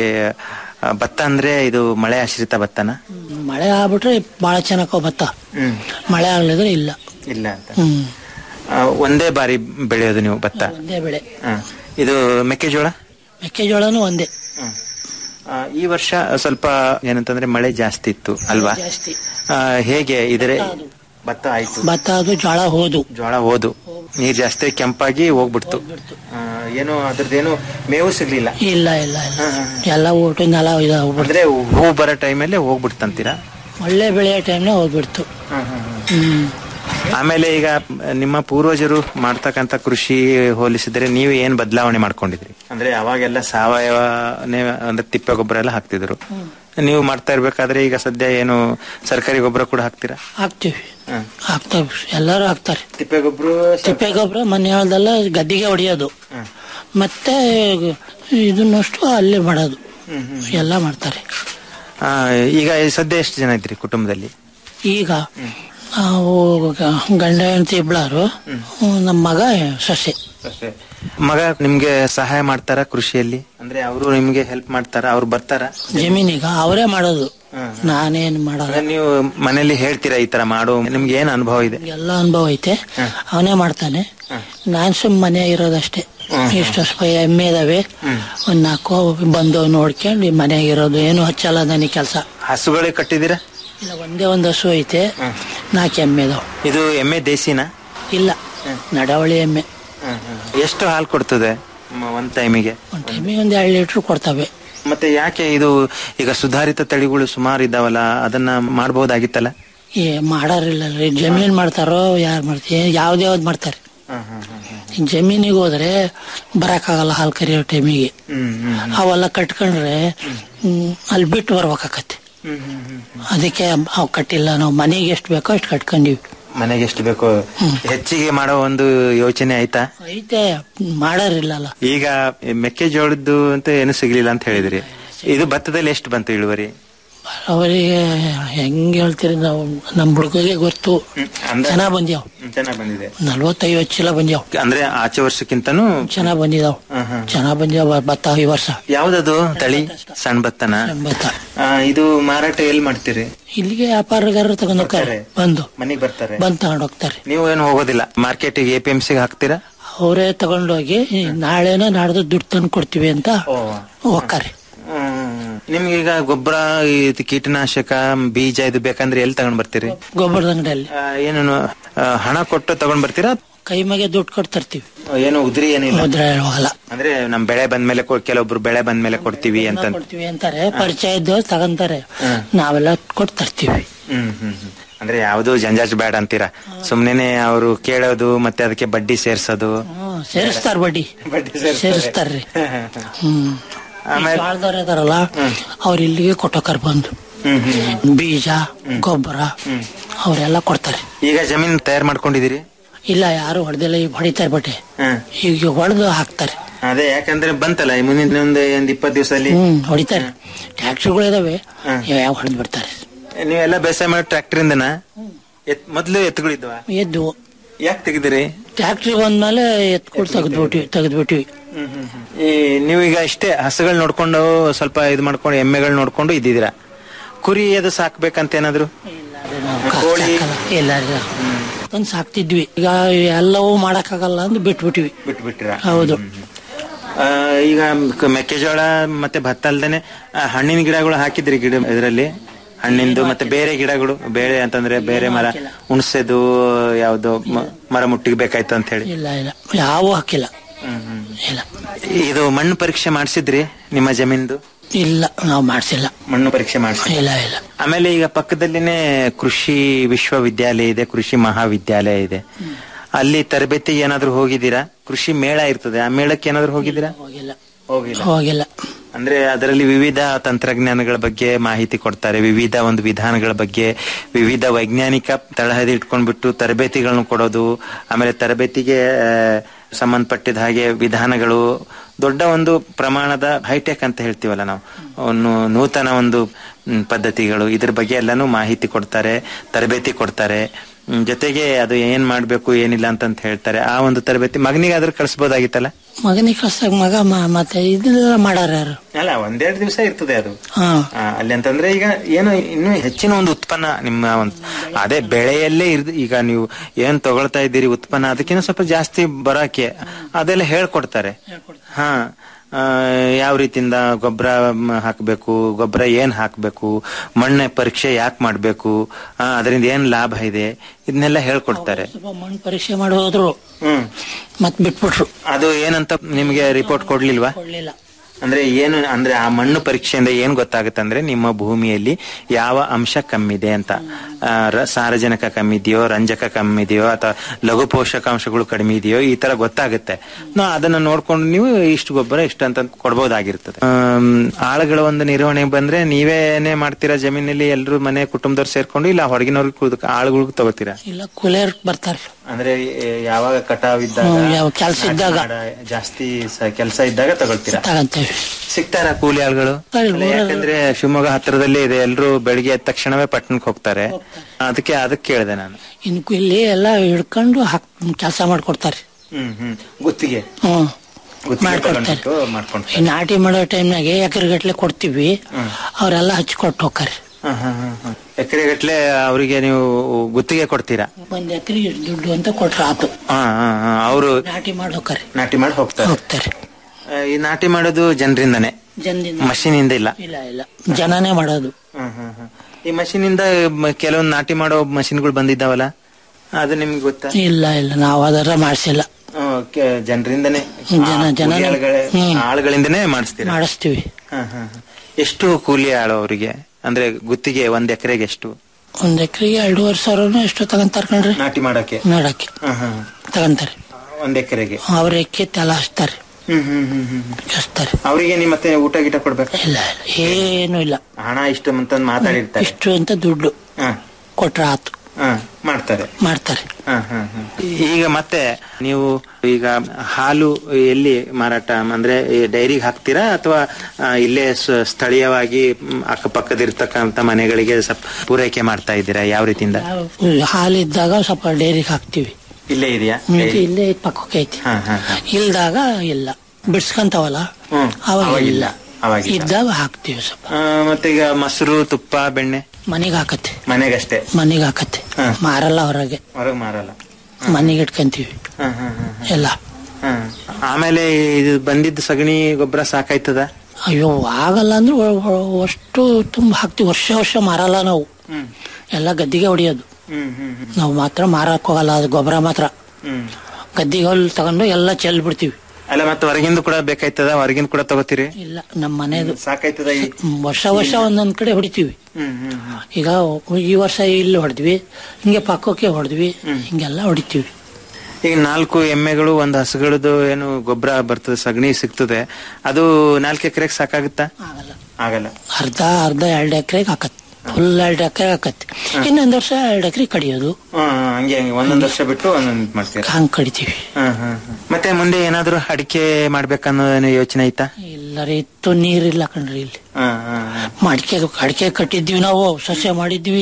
ಆ, ಭತ್ತ ಅಂದ್ರೆ ಇದು ಮಳೆ ಆಶ್ರಿತ ಭತ್ತನ ಮಳೆ ಆಗ್ಬಿಟ್ರೆ ಬಹಳ ಚೆನ್ನಾಗಿ ಭತ್ತ ಹ್ಮ್ ಮಳೆ ಆಗ್ಲಿದ್ರೆ ಇಲ್ಲ ಇಲ್ಲ ಅಂತ ಹ್ಮ್ ಆ, ಒಂದೇ ಬಾರಿ ಬೆಳೆಯೋದು ನೀವು ಭತ್ತ ಒಂದೇ ಬೆಳೆ ಆ, ಇದು ಮೆಕ್ಕೆಜೋಳ ಮೆಕ್ಕೆಜೋಳನು ಒಂದೇ ಆ, ಈ ವರ್ಷ ಸ್ವಲ್ಪ ಏನಂತಂದ್ರೆ ಮಳೆ ಜಾಸ್ತಿ ಇತ್ತು ಅಲ್ವಾ ಜಾಸ್ತಿ ಆ, ಹೇಗೆ ಇದರ ಭತ್ತ ಆಯ್ತು ಭತ್ತ ಅದು ಜೋಳ ಹೋದು ಜೋಳ ಹೋದು ನೀರ್ ಜಾಸ್ತಿ ಕೆಂಪಾಗಿ ಹೋಗ್ಬಿಡ್ತು ಆ, ಏನು ಅದ್ರದ್ದೇನು ಮೇವು ಸಿಗ್ಲಿಲ್ಲ ಇಲ್ಲ ಇಲ್ಲ ಇಲ್ಲ ಎಲ್ಲ ಊಟ ನೆಲ ಇದಾಗ್ಬಿಡ್ತು ಅಂದ್ರೆ ಹೂ ಬರೋ ಟೈಮಲ್ಲೇ ಹೋಗ್ಬಿಡ್ತಂತೀರಾ ಒಳ್ಳೆ ಬೆಳೆಯೋ ಟೈಮ್ನ ಹೋಗ್ಬಿಡ್ತು ಹ್ಮ್ ಆಮೇಲೆ ಈಗ ನಿಮ್ಮ ಪೂರ್ವಜರು ಮಾಡ್ತಕ್ಕಂತ ಕೃಷಿ ಹೋಲಿಸಿದ್ರೆ ನೀವು ಏನ್ ಬದಲಾವಣೆ ಮಾಡ್ಕೊಂಡಿದ್ರಿ ಅಂದ್ರೆ ಅವಾಗೆಲ್ಲ ಸಾವಯವನೇ ಅಂದ್ರೆ ತಿಪ್ಪೆ ಗೊಬ್ಬರ ಎಲ್ಲ ಹಾಕ್ತಿದ್ರು ನೀವು ಮಾಡ್ತಾ ಇರ್ಬೇಕಾದ್ರೆ ಈಗ ಸದ್ಯ ಏನು ಸರ್ಕಾರಿ ಗೊಬ್ಬರ ಕೂಡ ಹಾಕ್ತೀರಾ ಹಾಕ್ತಿವಿ ಹಾಕ್ತಾವ್ ಎಲ್ಲರೂ ಹಾಕ್ತಾರೆ ತಿಪ್ಪೆ ಗೊಬ್ಬರ ತಿಪ್ಪೆ ಗೊಬ್ಬರ ಮನೆ ಹೊಲದಲ್ಲ ಗದ್ದಿಗೆ ಹೊಡೆಯೋದು ಮತ್ತೆ ಇದನ್ನಷ್ಟು ಅಲ್ಲೇ ಮಾಡೋದು ಎಲ್ಲ ಮಾಡ್ತಾರೆ ಈಗ ಸದ್ಯ ಎಷ್ಟು ಜನ ಇದ್ರಿ ಕುಟುಂಬದಲ್ಲಿ ಈಗ ನಾವು ಗ- ಗಂಡ ಹೆಂಡತಿ ಇಬ್ಬಳಾರು ನಮ್ಮ ಮಗ ಸೊಸೆ ಮಗ ನಿಮ್ಗೆ ಸಹಾಯ ಮಾಡ್ತಾರ ಕೃಷಿಯಲ್ಲಿ ಅಂದ್ರೆ ಅವರು ನಿಮ್ಗೆ ಹೆಲ್ಪ್ ಮಾಡ್ತಾರ ಅವ್ರು ಬರ್ತಾರ ಜಮೀನಿಗ ಅವರೇ ಮಾಡೋದು ನಾನೇನ್ ಮಾಡೋದು ಅಂದ್ರೆ ನೀವು ಮನೇಲಿ ಹೇಳ್ತೀರಾ ಈ ತರ ಮಾಡು ನಿಮ್ಗೆ ಏನ್ ಅನುಭವ ಇದೆ ಎಲ್ಲ ಅನುಭವ ಐತೆ ಅವನೇ ಮಾಡ್ತಾನೆ ನಾನ್ ಸುಮ್ ಮನೆ ಇರೋದಷ್ಟೇ ಇಷ್ಟು ಸ್ವಲ್ಪ ಎಮ್ಮೆ ಇದಾವೆ ಒಂದ್ ನಾಲ್ಕು ಬಂದು ನೋಡ್ಕೊಂಡು ಮನೆಯಾಗ ಇರೋದು ಏನು ಹಚ್ಚಲ್ಲ ನನಗೆ ಕೆಲಸ ಹಸುಗಳೇ ಕಟ್ಟಿದೀರಾ ಇಲ್ಲ ಒಂದೇ ಒಂದ್ ಹಸು ಐತೆ ನಾಲ್ಕು ಎಮ್ಮೆ ಇದಾವ್ ಇದು ಎಮ್ಮೆ ದೇಸಿನ ಇಲ್ಲ ನಡವಳಿ ಎಮ್ಮೆ ಎಷ್ಟು ಹಾಲು ಕೊಡ್ತದೆ ಮ- ಒಂದ್ ಟೈಮಿಗೆ ಒಂದ್ ಟೈಮಿಗೆ ಒಂದ್ ಎರಡು ಲೀಟರ್ ಕೊಡ್ತವೆ ಮತ್ತೆ ಯಾಕೆ ಇದು ಈಗ ಸುಧಾರಿತ ತಳಿಗಳು ಸುಮಾರು ಇದಾವಲ್ಲ ಅದನ್ನ ಮಾಡಬಹುದಾಗಿತ್ತಲ್ಲ ಏ ಮಾಡಾರಿಲ್ಲ ರೀ ಜಮೀನ್ ಮಾಡ್ತಾರೋ ಯಾರು ಮಾಡ್ತೀವಿ ಯಾವ್ದು ಯಾವ್ದು ಮಾಡ್ತಾರೆ ಜಮೀನಿಗೆ ಹೋದ್ರೆ ಬರಕ್ಕಾಗಲ್ಲ ಹಾಲು ಕರಿಯೋ ಟೈಮಿಗೆ ಅವೆಲ್ಲ ಕಟ್ಕೊಂಡ್ರೆ ಹ್ಮ್, ಅಲ್ಲಿ ಬಿಟ್ಟು ಬರ್ಬೇಕಾಕತ್ತೆ ಅದಕ್ಕೆ ಅವ್ ಕಟ್ಟಿಲ್ಲ ನಾವು ಮನೆಗೆ ಎಷ್ಟು ಬೇಕೋ ಅಷ್ಟು ಕಟ್ಕೊಂಡಿವಿ ಮನೆಗೆ ಎಷ್ಟು ಬೇಕು ಹೆಚ್ಚಿಗೆ ಮಾಡೋ ಒಂದು ಯೋಚನೆ ಆಯ್ತಾ ಐತೆ ಮಾಡಾರಿಲ್ಲಲ್ಲ ಈಗ ಮೆಕ್ಕೆಜೋಳದ್ದು ಅಂತ ಏನು ಸಿಗ್ಲಿಲ್ಲ ಅಂತ ಹೇಳಿದ್ರಿ ಇದು ಭತ್ತದಲ್ಲಿ ಎಷ್ಟು ಬಂತು ಇಳುವರಿ ಅವರಿಗೆ ಹೆಂಗ್ ಹೇಳ್ತೀರಿ ನಾವು ನಮ್ ಹುಡುಗಗೆ ಗೊತ್ತು ಚೆನ್ನಾಗ್ ಬಂದ್ಯಾವ್ ಚೆನ್ನಾಗ್ ಬಂದಿದೆ ನಲ್ವತ್ತೈವತ್ತು ಚೀಲ ಬಂದ್ಯಾವ್ ಅಂದ್ರೆ ಆಚೆ ವರ್ಷಕ್ಕಿಂತನೂ ಚೆನ್ನಾಗ್ ಬಂದಿದಾವ್ ಚೆನ್ನಾಗ್ ಬಂದ್ಯಾವ ಭತ್ತ ಈ ವರ್ಷ ಯಾವ್ದದು ತಳಿ ಸಣ್ಣ ಭತ್ತನ ಭತ್ತ ಆ, ಇದು ಮಾರಾಟ ಎಲ್ಲಿ ಮಾಡ್ತೀರಿ ಇಲ್ಲಿಗೆ ವ್ಯಾಪಾರಗಾರರು ತಗೊಂಡ್ ಹೋಗ್ತಾರೆ ಬಂದು ಮನೆಗೆ ಬರ್ತಾರೆ ಬಂದ್ ತಗೊಂಡ್ ಹೋಗ್ತಾರೆ ನೀವು ಏನು ಹೋಗೋದಿಲ್ಲ ಮಾರ್ಕೆಟಿಗೆ ಎ ಪಿ ಎಂ ಸಿಗೆ ಹಾಕ್ತೀರಾ ಅವರೇ ತಗೊಂಡೋಗಿ ನಾಳೆನೋ ನಾಡ್ದು ದುಡ್ಡು ತಂದು ಕೊಡ್ತೀವಿ ಅಂತ ಹೋಗ್ತಾರೆ ನಿಮ್ಗೆ ಈಗ ಗೊಬ್ಬರ ಇದು ಕೀಟನಾಶಕ ಬೀಜ ಇದು ಬೇಕಂದ್ರೆ ಎಲ್ಲಿ ತಗೊಂಡ್ ಬರ್ತೀರಿ ಗೊಬ್ಬರದ ಅಂಗಡಿಯಲ್ಲಿ ಆ, ಏನು ಆ, ಹಣ ಕೊಟ್ಟು ತಗೊಂಡ್ ಬರ್ತೀರಾ ಕೈ ಮಗೆ ದುಡ್ಡು ಕೊಟ್ಟು ತರ್ತೀವಿ ಏನು ಉದ್ರಿ ಏನಿಲ್ಲ ಮುದ್ರೆ ಹೋಗಲ್ಲ ಅಂದ್ರೆ ನಮ್ ಬೆಳೆ ಬಂದ್ಮೇಲೆ ಕೊ- ಕೆಲವೊಬ್ರು ಬೆಳೆ ಬಂದ್ಮೇಲೆ ಕೊಡ್ತೀವಿ ಅಂತ ಕೊಡ್ತೀವಿ ಅಂತಾರೆ ಪರಿಚಯ ಇದ್ದವ್ರು ತಗೊಂತಾರೆ ನಾವೆಲ್ಲ ಕೊಟ್ಟು ತರ್ತೀವಿ ಹ್ಮ್ ಹ್ಮ್ ಹ್ಮ್. ಅಂದ್ರೆ ಯಾವ್ದು ಜಂಜಾಟ್ ಬೇಡ ಅಂತೀರಾ ಸುಮ್ನೆನೆ ಅವರು ಕೇಳೋದು ಮತ್ತೆ ಅದಕ್ಕೆ ಬಡ್ಡಿ ಸೇರ್ಸೋದು ಹ್ಮ್, ಸೇರಿಸ್ತಾರ ಬಡ್ಡಿ ಬಡ್ಡಿ ಸೇರ್ಸ್ತಾರೆ. ಸೇರಿಸ್ತಾರ್ರಿ ಹ್ಮ್ ಆಮೇಲೆ ಆಳ್ದವ್ರು ಇದಾರಲ್ಲ ಅವ್ರು ಇಲ್ಲಿಗೆ ಕೊಟ್ಟೋಕರ್ ಬಂದು ಬೀಜ ಗೊಬ್ಬರ ಅವರೆಲ್ಲ ಕೊಡ್ತಾರೆ ಈಗ ಜಮೀನ್ ತಯಾರು ಮಾಡ್ಕೊಂಡಿದ್ದೀರಿ ಇಲ್ಲ ಯಾರು ಹೊಡೆದಿಲ್ಲ ಈಗ ಹೊಡಿತಾರೆ ಬಟ್ಟೆ ಹ್ಮ್ ಈಗ ಹೊಡೆದು ಹಾಕ್ತಾರೆ ಅದೇ ಯಾಕಂದ್ರೆ ಬಂತಲ್ಲ ಈ ಮುಂದಿನ ಒಂದು ಒಂದ್ ಇಪ್ಪತ್ತು ದಿವಸದಲ್ಲಿ ಹ್ಮ್ ಹೊಡಿತಾರೆ ಟ್ಯಾಕ್ಟ್ರಿಗಳು ಇದಾವೆ ಯಾವ ಹೊಡೆದು ಬಿಡ್ತಾರೆ ನೀವೆಲ್ಲ ಬೇಸಾಯ ಮಾಡೋ ಟ್ರ್ಯಾಕ್ಟರ್ ಇಂದನ ಎತ್ ಮೊದ್ಲು ಎತ್ತುಗಳಿದ್ವ ಎದ್ದು ಯಾಕೆ ತೆಗೆದಿರಿ ಟ್ಯಾಕ್ಟ್ರಿ ಬಂದ್ಮೇಲೆ ಎತ್ಕೊಟ್ಟು ತೆಗೆದ್ಬಿಟ್ಟಿವಿ ತೆಗೆದ್ಬಿಟ್ಟಿವಿ ಈ ನೀವೀಗ ಇಷ್ಟೇ ಹಸುಗಳು ನೋಡ್ಕೊಂಡು ಸ್ವಲ್ಪ ಇದು ಮಾಡ್ಕೊಂಡು ಎಮ್ಮೆಗಳು ನೋಡ್ಕೊಂಡು ಇದ್ದಿದ್ದೀರಾ ಕುರಿ ಅದು ಸಾಕ್ಬೇಕಂತ ಏನಾದ್ರು ಕೋಳಿ ಇಲ್ಲ ಇಲ್ಲ ತಂದು ಸಾಕ್ತಿದ್ವಿ ಈಗ ಎಲ್ಲವೂ ಮಾಡಕ್ಕಾಗಲ್ಲ ಅಂತ ಬಿಟ್ಬಿಟ್ಟಿವಿ ಬಿಟ್ಬಿಟ್ಟಿರ ಹೌದು ಈಗ ಕ- ಮೆಕ್ಕೆಜೋಳ ಮತ್ತೆ ಭತ್ತ ಅಲ್ದೇನೆ ಆ, ಹಣ್ಣಿನ ಗಿಡಗಳು ಹಾಕಿದ್ರಿ ಗಿಡ ಇದರಲ್ಲಿ ಹಣ್ಣಿಂದು ಮತ್ತೆ ಬೇರೆ ಗಿಡಗಳು ಬೇರೆ ಅಂತಂದ್ರೆ ಬೇರೆ ಮರ ಹುಣಸೆದು ಯಾವ್ದು ಮ- ಮರ ಮುಟ್ಟಿಗೆ ಬೇಕಾಯ್ತು ಅಂತ ಹೇಳಿ ಇಲ್ಲ ಇಲ್ಲ ಯಾವೂ ಹಾಕಿಲ್ಲ ಇಲ್ಲ ಇದು ಮಣ್ಣು ಪರೀಕ್ಷೆ ಮಾಡಿಸಿದ್ರಿ ನಿಮ್ಮ ಜಮೀನ್ದು ಇಲ್ಲ ನಾವು ಮಾಡ್ಸಿಲ್ಲ ಮಣ್ಣು ಪರೀಕ್ಷೆ ಮಾಡಿಸಿ ಇಲ್ಲ ಇಲ್ಲ ಆಮೇಲೆ ಈಗ ಪಕ್ಕದಲ್ಲಿನೇ ಕೃಷಿ ವಿಶ್ವವಿದ್ಯಾಲಯ ಇದೆ ಕೃಷಿ ಮಹಾವಿದ್ಯಾಲಯ ಇದೆ ಅಲ್ಲಿ ತರಬೇತಿಗೆ ಏನಾದ್ರು ಹೋಗಿದ್ದೀರಾ ಕೃಷಿ ಮೇಳ ಇರ್ತದೆ ಆ ಮೇಳಕ್ಕೆ ಏನಾದ್ರು ಹೋಗಿದ್ದೀರಾ ಹೋಗಿಲ್ಲ ಹೋಗಿಲ್ಲ ಹೋಗಿಲ್ಲ ಅಂದ್ರೆ ಅದರಲ್ಲಿ ವಿವಿಧ ತಂತ್ರಜ್ಞಾನಗಳ ಬಗ್ಗೆ ಮಾಹಿತಿ ಕೊಡ್ತಾರೆ ವಿವಿಧ ಒಂದು ವಿಧಾನಗಳ ಬಗ್ಗೆ ವಿವಿಧ ವೈಜ್ಞಾನಿಕ ತಳಹದಿ ಇಟ್ಕೊಂಡ್ಬಿಟ್ಟು ತರಬೇತಿಗಳನ್ನು ಕೊಡೋದು ಆಮೇಲೆ ತರಬೇತಿಗೆ ಆ, ಸಂಬಂಧಪಟ್ಟಿದ ಹಾಗೆ ವಿಧಾನಗಳು ದೊಡ್ಡ ಒಂದು ಪ್ರಮಾಣದ ಹೈಟೆಕ್ ಅಂತ ಹೇಳ್ತೀವಲ್ಲ ನಾವು ಒಂದು ನೂತನ ಒಂದು ಮ್, ಪದ್ಧತಿಗಳು ಇದ್ರ ಬಗ್ಗೆ ಎಲ್ಲಾನು ಮಾಹಿತಿ ಕೊಡ್ತಾರೆ ತರಬೇತಿ ಕೊಡ್ತಾರೆ ಮ್, ಜೊತೆಗೆ ಅದು ಏನ್ ಮಾಡ್ಬೇಕು ಏನಿಲ್ಲ ಅಂತಂತ ಹೇಳ್ತಾರೆ ಆ ಒಂದು ತರಬೇತಿ ಮಗನಿಗಾದ್ರೂ ಕಳಿಸ್ಬೋದಾಗಿತ್ತಲ್ಲ ಮಗನಿಗೆ ಕಳ್ಸಾಗ ಮಗ ಮ- ಮತ್ತೆ ಇದನ್ನೆಲ್ಲ ಮಾಡಾರ ಯಾರು ಅಲ್ಲ ಒಂದೆರಡು ದಿವಸ ಇರ್ತದೆ ಅದು ಹಾ ಆ, ಅಲ್ಲಿ ಅಂತಂದ್ರೆ ಈಗ ಏನು ಇನ್ನು ಹೆಚ್ಚಿನ ಒಂದು ಉತ್ಪನ್ನ ನಿಮ್ಮ ಒಂದು ಅದೇ ಬೆಳೆಯಲ್ಲೇ ಇರ್ದು ಈಗ ನೀವು ಏನ್ ತಗೊಳ್ತಾ ಇದ್ದೀರಿ ಉತ್ಪನ್ನ ಅದಕ್ಕಿಂತ ಸ್ವಲ್ಪ ಜಾಸ್ತಿ ಬರೋಕೆ ಅದೆಲ್ಲ ಹೇಳ್ಕೊಡ್ತಾರೆ ಹಾ ಆ, ಯಾವ ರೀತಿಯಿಂದ ಗೊಬ್ಬರ ಹಾಕಬೇಕು ಗೊಬ್ಬರ ಏನ್ ಹಾಕಬೇಕು ಮಣ್ಣೆ ಪರೀಕ್ಷೆ ಯಾಕೆ ಮಾಡಬೇಕು ಅದರಿಂದ ಏನ್ ಲಾಭ ಇದೆ ಇದನ್ನೆಲ್ಲ ಹೇಳ್ಕೊಡ್ತಾರೆ ಸ್ವಲ್ಪ ಮಣ್ಣು ಪರೀಕ್ಷೆ ಮಾಡಿ ಹೋದ್ರು ಹ್ಮ್ ಮತ್ ಬಿಟ್ಬಿಟ್ರು ಅದು ಏನಂತ ನಿಮ್ಗೆ ರಿಪೋರ್ಟ್ ಕೊಡ್ಲಿಲ್ವಾ ಕೊಡ್ಲಿಲ್ಲ ಅಂದ್ರೆ ಏನು ಅಂದ್ರೆ ಆ ಮಣ್ಣು ಪರೀಕ್ಷೆಯಿಂದ ಏನ್ ಗೊತ್ತಾಗುತ್ತೆ ಅಂದ್ರೆ ನಿಮ್ಮ ಭೂಮಿಯಲ್ಲಿ ಯಾವ ಅಂಶ ಕಮ್ಮಿದೆ ಅಂತ ಆ, ರ- ಸಾರಜನಕ ಕಮ್ಮಿ ಇದೆಯೋ ರಂಜಕ ಕಮ್ಮಿ ಇದೆಯೋ ಅಥವಾ ಲಘು ಪೋಷಕಾಂಶಗಳು ಕಡಿಮೆ ಇದೆಯೋ ಈ ತರ ಗೊತ್ತಾಗುತ್ತೆ ನಾವು ಅದನ್ನ ನೋಡ್ಕೊಂಡು ನೀವು ಇಷ್ಟು ಗೊಬ್ಬರ ಇಷ್ಟು ಅಂತ ಕೊಡ್ಬೋದಾಗಿರ್ತದೆ ಆಮ್, ಆಳುಗಳ ಒಂದು ನಿರ್ವಹಣೆ ಬಂದ್ರೆ ನೀವೇನೇ ಮಾಡ್ತೀರಾ ಜಮೀನಲ್ಲಿ ಎಲ್ಲರೂ ಮನೆ ಕುಟುಂಬದವ್ರು ಸೇರ್ಕೊಂಡು ಇಲ್ಲ ಹೊರಗಿನವ್ರಿಗೆ ಆಳುಗಳಿಗೆ ತಗೋತೀರಾ ಇಲ್ಲ ಕುಲೇರ್ ಬರ್ತಾರೆ ಅಂದ್ರೆ ಯಾವಾಗ ಕಟಾವ್ ಇದ್ದಾಗ ಹ್ಮ್, ಯಾವ ಕೆಲ್ಸ ಇದ್ದಾಗ. ನಾಟಿ ಮಾಡ- ಜಾಸ್ತಿ ಕೆಲಸ ಇದ್ದಾಗ ತಗೊಳ್ತೀರಾ ತಗಂತೇವೆ ಸಿಗ್ತಾರ ಕೂಲಿ ಆಳುಗಳು ಸರಿ, ಅಲ್ಲ, ಯಾಕಂದ್ರೆ ಶಿವಮೊಗ್ಗ ಹತ್ರದಲ್ಲೇ ಇದೆ ಎಲ್ಲರೂ ಬೆಳಿಗ್ಗೆ ಎದ್ದ ತಕ್ಷಣವೇ ಪಟ್ಟಣಕ್ಕೆ ಹೋಗ್ತಾರೆ ಅದಕ್ಕೆ ಅದಕ್ಕೆ ಕೇಳಿದೆ ನಾನು ಇನ್ನು ಇಲ್ಲಿ ಎಲ್ಲ ಹಿಡ್ಕೊಂಡು ಹಾಕ್ ಕೆಲಸ ಮಾಡ್ಕೊಡ್ತಾರೆ ಹ್ಮ್ ಹ್ಮ್ ಗುತ್ತಿಗೆ ಹ್ಮ್ ಗುತ್ತಿಗೆ ಮಾಡ್ಕೊಡ್ತಾರೆ ತಗೊಂಡ್ಬಿಟ್ಟು ಮಾಡ್ಕೊಂಡು ಈ ನಾಟಿ ಮಾಡೋ ಟೈಮ್ನಾಗೆ ಎಕರೆಗಟ್ಲೆ ಕೊಡ್ತೀವಿ ಅವರೆಲ್ಲ ಹಚ್ಕೊಟ್ಟು ಹೋಗ್ತಾರೆ ಎಕರೆ ಗಟ್ಲೆ ಅವರಿಗೆ ನೀವು ಗುತ್ತಿಗೆ ಕೊಡ್ತೀರಾ ಒಂದ್ ಎಕರೆ ದುಡ್ಡು ಅಂತ ಕೊಟ್ರೆ ಆತು ಹಾ ಹಾ ಹಾ ಅವರು ನಾಟಿ ಮಾಡಿ ಹೋಗ್ತಾರೆ ನಾಟಿ ಮಾಡಿ ಹೋಗ್ತಾರೆ ಹೋಗ್ತಾರೆ ಆ, ಈ ನಾಟಿ ಮಾಡೋದು ಜನರಿಂದಾನೆ ಜನದಿಂದ ಮಷೀನ್ ಇಂದ ಇಲ್ಲ ಇಲ್ಲ ಇಲ್ಲ ಜನನೇ ಮಾಡೋದು ಹ್ಮ್ ಹ್ಮ್ ಹ್ಮ್. ಈ ಮಷೀನ್ ಇಂದ ಮ- ಕೆಲವೊಂದು ನಾಟಿ ಮಾಡೋ ಮಷೀನ್ಗಳು ಬಂದಿದ್ದಾವಲ್ಲ ಅದು ನಿಮ್ಗೆ ಗೊತ್ತಾ ಇಲ್ಲ ಇಲ್ಲ ನಾವು ಅದರ ಮಾಡಿಸಿಲ್ಲ ಜನರಿಂದನೇ ಜನ ಜನನೇ ಹ್ಮ್. ಆಳುಗಳಿಂದನೇ ಮಾಡಿಸ್ತೀರಾ ಮಾಡಿಸ್ತೀವಿ ಹಾ, ಹಾ, ಹಾ. ಎಷ್ಟು ಕೂಲಿ ಆಳು ಅವರಿಗೆ ಅಂದ್ರೆ ಗುತ್ತಿಗೆ ಒಂದ್ ಎಕರೆಗೆ ಎಷ್ಟು ಒಂದ್ ಎಕರೆಗೆ ಎರಡೂವರೆ ಸಾವಿರನೂ ಎಷ್ಟು ತಗೊಂತಾರ ಕಣ್ರಿ ನಾಟಿ ಮಾಡಕ್ಕೆ ನೋಡಕ್ಕೆ ಹಾ, ಹಾ. ತಗೊಂತಾರೆ ಒಂದ್ ಎಕರೆಗೆ ಅವ್ರ ಎಕ್ಕೆತ್ತಿ ಎಲ್ಲ ಹಚ್ತಾರೆ ಹ್ಮ್ ಹ್ಮ್ ಹ್ಮ್ ಹ್ಮ್ ಹಚ್ತಾರೆ ಅವರಿಗೆ ನಿಮ್ ಮತ್ತೆ ಊಟ ಗೀಟ ಕೊಡ್ಬೇಕಾ ಇಲ್ಲ ಇಲ್ಲ ಏನು ಇಲ್ಲ ಹಣ ಇಷ್ಟು ಅಂತ ಮಾತಾಡಿರ್ತಾರೆ ಇಷ್ಟು ಅಂತ ದುಡ್ಡು ಹಾ, ಕೊಟ್ರೆ ಆತು ಹಾ, ಮಾಡ್ತಾರೆ ಮಾಡ್ತಾರೆ ಹಾ, ಹಾ, ಹಾ. ಈಗ ಮತ್ತೆ ನೀವು ಈಗ ಹಾಲು ಎಲ್ಲಿ ಮಾರಾಟ ಅಂದ್ರೆ ಡೈರಿಗೆ ಹಾಕ್ತೀರಾ ಅಥವಾ ಆ, ಇಲ್ಲೇ ಸ- ಸ್ಥಳೀಯವಾಗಿ ಮ್, ಅಕ್ಕಪಕ್ಕದಿರ್ತಕ್ಕಂಥ ಮನೆಗಳಿಗೆ ಸ್ವಲ್ಪ ಪೂರೈಕೆ ಮಾಡ್ತಾ ಇದ್ದೀರಾ ಯಾವ ರೀತಿಯಿಂದ ಹಾಲಿದ್ದಾಗ ಸ್ವಲ್ಪ ಡೈರಿಗೆ ಹಾಕ್ತಿವಿ ಇಲ್ಲೇ ಇದೆಯಾ ಮಿತಿ ಇಲ್ಲೇ ಪಕ್ಕಕ್ಕೆ ಐತಿ ಹಾ, ಹಾ, ಹಾ. ಇಲ್ದಾಗ ಇಲ್ಲ ಬಿಡ್ಸ್ಕಂತಾವಲ್ಲ ಹ್ಮ್. ಅವಾಗ ಅವಾಗಿಲ್ಲ. ಇಲ್ಲ ಅವಾಗಿಲ್ಲ. ಇದ್ದಾಗ ಹಾಕ್ತಿವಿ ಸ್ವಲ್ಪ ಆ, ಮತ್ತೆ ಈಗ ಮೊಸರು ತುಪ್ಪ ಬೆಣ್ಣೆ ಮನೆಗೆ ಹಾಕತ್ತೆ ಮನೆಗಷ್ಟೇ ಮನೆಗೆ ಹಾಕತ್ತೆ ಹಾ. ಮಾರಲ್ಲ ಹೊರಗೆ ಹೊರಗೆ ಮಾರಲ್ಲ ಮನೆಗೆ ಇಟ್ಕಂತೀವಿ ಹಾ, ಹಾ, ಹಾ, ಹಾ. ಎಲ್ಲ ಹಾ. ಆಮೇಲೆ ಇದು ಬಂದಿದ್ದ ಸಗಣಿ ಗೊಬ್ಬರ ಸಾಕಾಯ್ತದ ಅಯ್ಯೋ ಆಗಲ್ಲ ಅಂದ್ರೆ ಒ- ಒ- ಅಷ್ಟು ತುಂಬ ಹಾಕ್ತಿವಿ ವರ್ಷ ವರ್ಷ ಮಾರಲ್ಲ ನಾವು ಎಲ್ಲ ಗದ್ದಿಗೆ ಹೊಡಿಯೋದು ಹ್ಮ್ ಹ್ಮ್ ಹ್ಮ್ ನಾವು ಮಾತ್ರ ಮಾರಕ್ ಹೋಗಲ್ಲ ಅದು ಗೊಬ್ಬರ ಮಾತ್ರ ಹ್ಮ್ ಗದ್ದಿಗೆ ಹೊಲ್ ತಗೊಂಡು ಎಲ್ಲ ಚೆಲ್ ಬಿಡ್ತೀವಿ ಅಲ್ಲ ಮತ್ತೆ ಹೊರಗಿಂದ ಕೂಡ ಬೇಕಾಯ್ತದ ಹೊರಗಿಂದ ಕೂಡ ತಗೋತೀರಿ ಇಲ್ಲ ನಮ್ಮ ಮನೆದು ಸಾಕಾಯ್ತದ ಈ ವರ್ಷ ವರ್ಷ ಒಂದೊಂದ್ ಕಡೆ ಹೊಡಿತೀವಿ ಹ್ಮ್ ಹ್ಮ್ ಹ್ಮ್. ಈಗ ಈ ವರ್ಷ ಇಲ್ಲಿ ಹೊಡೆದ್ವಿ ಹಿಂಗೆ ಪಕ್ಕಕ್ಕೆ ಹೊಡೆದ್ವಿ ಹಿಂಗೆಲ್ಲ ಹೊಡಿತೀವಿ ಈಗ ನಾಲ್ಕು ಎಮ್ಮೆಗಳು ಒಂದು ಹಸುಗಳದ್ದು ಏನು ಗೊಬ್ಬರ ಬರ್ತದೆ ಸಗಣಿ ಸಿಗ್ತದೆ ಅದು ನಾಲ್ಕು ಎಕರೆಗೆ ಸಾಕಾಗುತ್ತಾ ಆಗಲ್ಲ ಆಗಲ್ಲ ಅರ್ಧ ಅರ್ಧ ಎರಡು ಎಕರೆಗೆ ಹಾಕತ್ ಫುಲ್ ಎರಡು ಎಕರೆ ಆಕತಿ ಇನ್ನೊಂದ್ ವರ್ಷ ಎರಡು ಎಕರೆ ಕಡಿಯೋದು ಹ್ಮ್, ಹ್ಮ್, ಹಂಗೆ ಹಂಗೆ ಒಂದೊಂದ್ ವರ್ಷ ಬಿಟ್ಟು ಒಂದೊಂದ್ ಇದ್ ಮಾಡ್ತೀರಾ ಹಂಗ್ ಕಡಿತೀವಿ ಹ್ಮ್, ಹ್ಮ್, ಹ್ಮ್. ಮತ್ತೆ ಮುಂದೆ ಏನಾದ್ರು ಅಡಿಕೆ ಮಾಡ್ಬೇಕನ್ನೋ ಏನೋ ಯೋಚನೆ ಐತಾ ಎಲ್ಲರ ಇತ್ತು ನೀರಿಲ್ಲ ಕಣ್ರಿ ಇಲ್ಲಿ ಹ್ಮ್, ಹ್ಮ್, ಹ್ಮ್. ಮಡಿಕೆ ಅಡಿಕೆ ಕಟ್ಟಿದ್ವಿ ನಾವು ಸಸ್ಯ ಮಾಡಿದ್ವಿ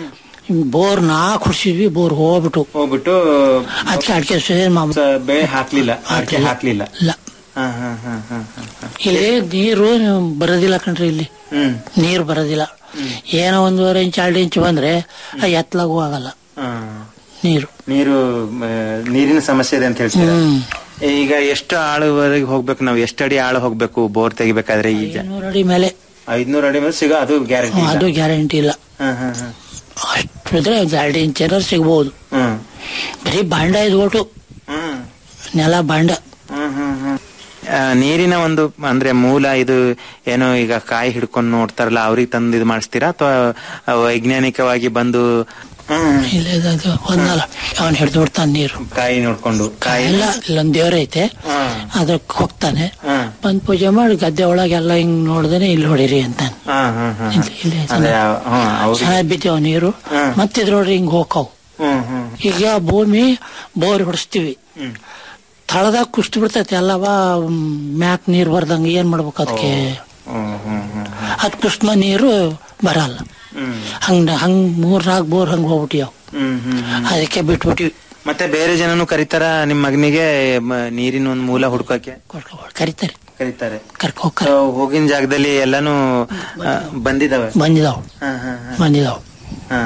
ಬೋರ್ ನಾ ಕುಡ್ಸಿದ್ವಿ ಬೋರ್ ಹೋಗ್ಬಿಟ್ಟು ಹೋಗ್ಬಿಟ್ಟು ಅದಕ್ಕೆ ಅಡಿಕೆ ಸಸ್ಯ ಮಾ- ಸ- ಬೆಳೆ ಹಾಕ್ಲಿಲ್ಲ ಅಡಿಕೆ ಹಾಕ್ಲಿಲ್ಲ ಇಲ್ಲ ಹ್ಮ್, ಹ್ಮ್, ಹ್ಮ್, ಹ್ಮ್, ಹ್ಮ್, ಹ್ಮ್. ಇಲ್ಲಿ ನೀರು ಬರೋದಿಲ್ಲ ಕಣ್ರಿ ಇಲ್ಲಿ ಹ್ಮ್ ನೀರು ಬರೋದಿಲ್ಲ ಏನೋ ಒಂದೂವರೆ ಇಂಚ್ ಎರಡು ಇಂಚ್ ಬಂದ್ರೆ ಆ ಎತ್ಲಾಗೂ ಆಗಲ್ಲ ಹ್ಮ್. ನೀರು ನೀರು ಆ, ನೀರಿನ ಸಮಸ್ಯೆ ಇದೆ ಅಂತ ಹೇಳ್ತೀರಾ ಹ್ಮ್ ಈಗ ಎಷ್ಟು ಆಳವರೆಗೆ ಹೋಗ್ಬೇಕು ನಾವು ಎಷ್ಟು ಅಡಿ ಆಳ ಹೋಗ್ಬೇಕು ಬೋರ್ ತೆಗಿಬೇಕಾದ್ರೆ ಈಗ ನೂರು ಅಡಿ ಮೇಲೆ ಐದ್ನೂರು ಅಡಿ ಮೇಲೆ ಸಿಗ ಅದು ಗ್ಯಾರಂಟಿ ಹ್ಮ್, ಅದು ಗ್ಯಾರಂಟಿ ಇಲ್ಲ ಹ್ಮ್ ಹ್ಮ್ ಹ್ಮ್ ಅಷ್ಟು ಇದ್ರೆ ಒಂದ್ ಎರಡು ಇಂಚ್ ಏನಾರು ಸಿಗ್ಬೋದು ಹ್ಮ್ ಬರೀ ಬಾಂಡ ಇದು ಒಟ್ಟು ಹ್ಮ್ ನೆಲ ಬಾಂಡ ಹ್ಮ್, ಹ್ಮ್, ಹ್ಮ್. ಆ, ನೀರಿನ ಒಂದು ಅಂದ್ರೆ ಮೂಲ ಇದು ಏನೋ ಈಗ ಕಾಯಿ ಹಿಡ್ಕೊಂಡು ನೋಡ್ತಾರಲ್ಲ ಅವ್ರಿಗೆ ತಂದು ಇದು ಮಾಡಿಸ್ತೀರಾ ಅಥವಾ ವೈಜ್ಞಾನಿಕವಾಗಿ ಬಂದು ಹ್ಮ್, ಇಲ್ಲ ಇದು ಅದು ಒಂದಲ್ಲ ಅವನ್ ಹಿಡ್ದು ಬಿಡ್ತಾನೆ ನೀರು ಕಾಯಿ ನೋಡ್ಕೊಂಡು ಕಾಯಿ ಎಲ್ಲ ಇಲ್ಲೊಂದ್ ದೇವ್ರ ಐತೆ ಹ್ಮ್. ಅದಕ್ಕೆ ಹೋಗ್ತಾನೆ ಹ್ಮ್. ಬಂದ್ ಪೂಜೆ ಮಾಡಿ ಗದ್ದೆ ಒಳಗೆಲ್ಲ ಹಿಂಗ್ ನೋಡ್ದೇನೆ ಇಲ್ಲಿ ಹೊಡಿರಿ ಅಂತಾನೆ ಹ್ಮ್, ಹ್ಮ್, ಹ್ಮ್, ಹ್ಮ್. ಇಲ್ಲಿ ಇಲ್ಲಿ ಅದೇ, ಹ್ಮ್, ಅವ್ರಿಗೆ- ಚೆನ್ನಾಗಿ ಬಿದ್ದಾವ ನೀರು ಹ್ಮ್. ಮತ್ತಿದ್ರ ನೋಡ್ರಿ ಹಿಂಗ್ ಹೋಗ್ತಾವ್ ಹ್ಮ್, ಹ್ಮ್, ಈಗ ಭೂಮಿ ಬೋರ್ ಹೊಡಿಸ್ತೀವಿ ಹ್ಮ್. ತಳದಾಗ ಕುಸ್ತು ಬಿಡ್ತೈತಿ ಎಲ್ಲವ ಮ್ಯಾಕ್ ನೀರ್ ಬರ್ದಂಗ ಏನ್ ಮಾಡ್ಬೇಕು ಅದಕ್ಕೆ ಹ್ಮ್, ಹ್ಮ್, ಹ್ಮ್, ಅದ್ ಕುಸ್ಮ ನೀರು ಬರಲ್ಲ ಹ್ಮ್, ಹಂಗ ಹಂಗ್ ಮೂರ್ ನಾಲ್ಕು ಬೋರ್ ಹಂಗ್ ಹೋಗ್ಬಿಟ್ಟಿವ್ ಹ್ಮ್, ಹ್ಮ್, ಹ್ಮ್. ಅದಕ್ಕೆ ಬಿಟ್ಬಿಟ್ಟಿವಿ ಮತ್ತೆ ಬೇರೆ ಜನನು ಕರೀತಾರ ನಿಮ್ ಮಗನಿಗೆ ಮ- ನೀರಿನ ಒಂದು ಮೂಲ ಹುಡ್ಕಕ್ಕೆ ಕರಿತಾರೆ ಕರೀತಾರೆ ಕರ್ಕ ಹೋಗ್ತಾರೆ So, ಹೋಗಿನ ಜಾಗದಲ್ಲಿ ಎಲ್ಲಾನು ಆ, ಬಂದಿದಾವೆ ಬಂದಿದಾವ್ ಹಾ, ಹಾ, ಹಾ. ಬಂದಿದಾವ್ ಹಾ.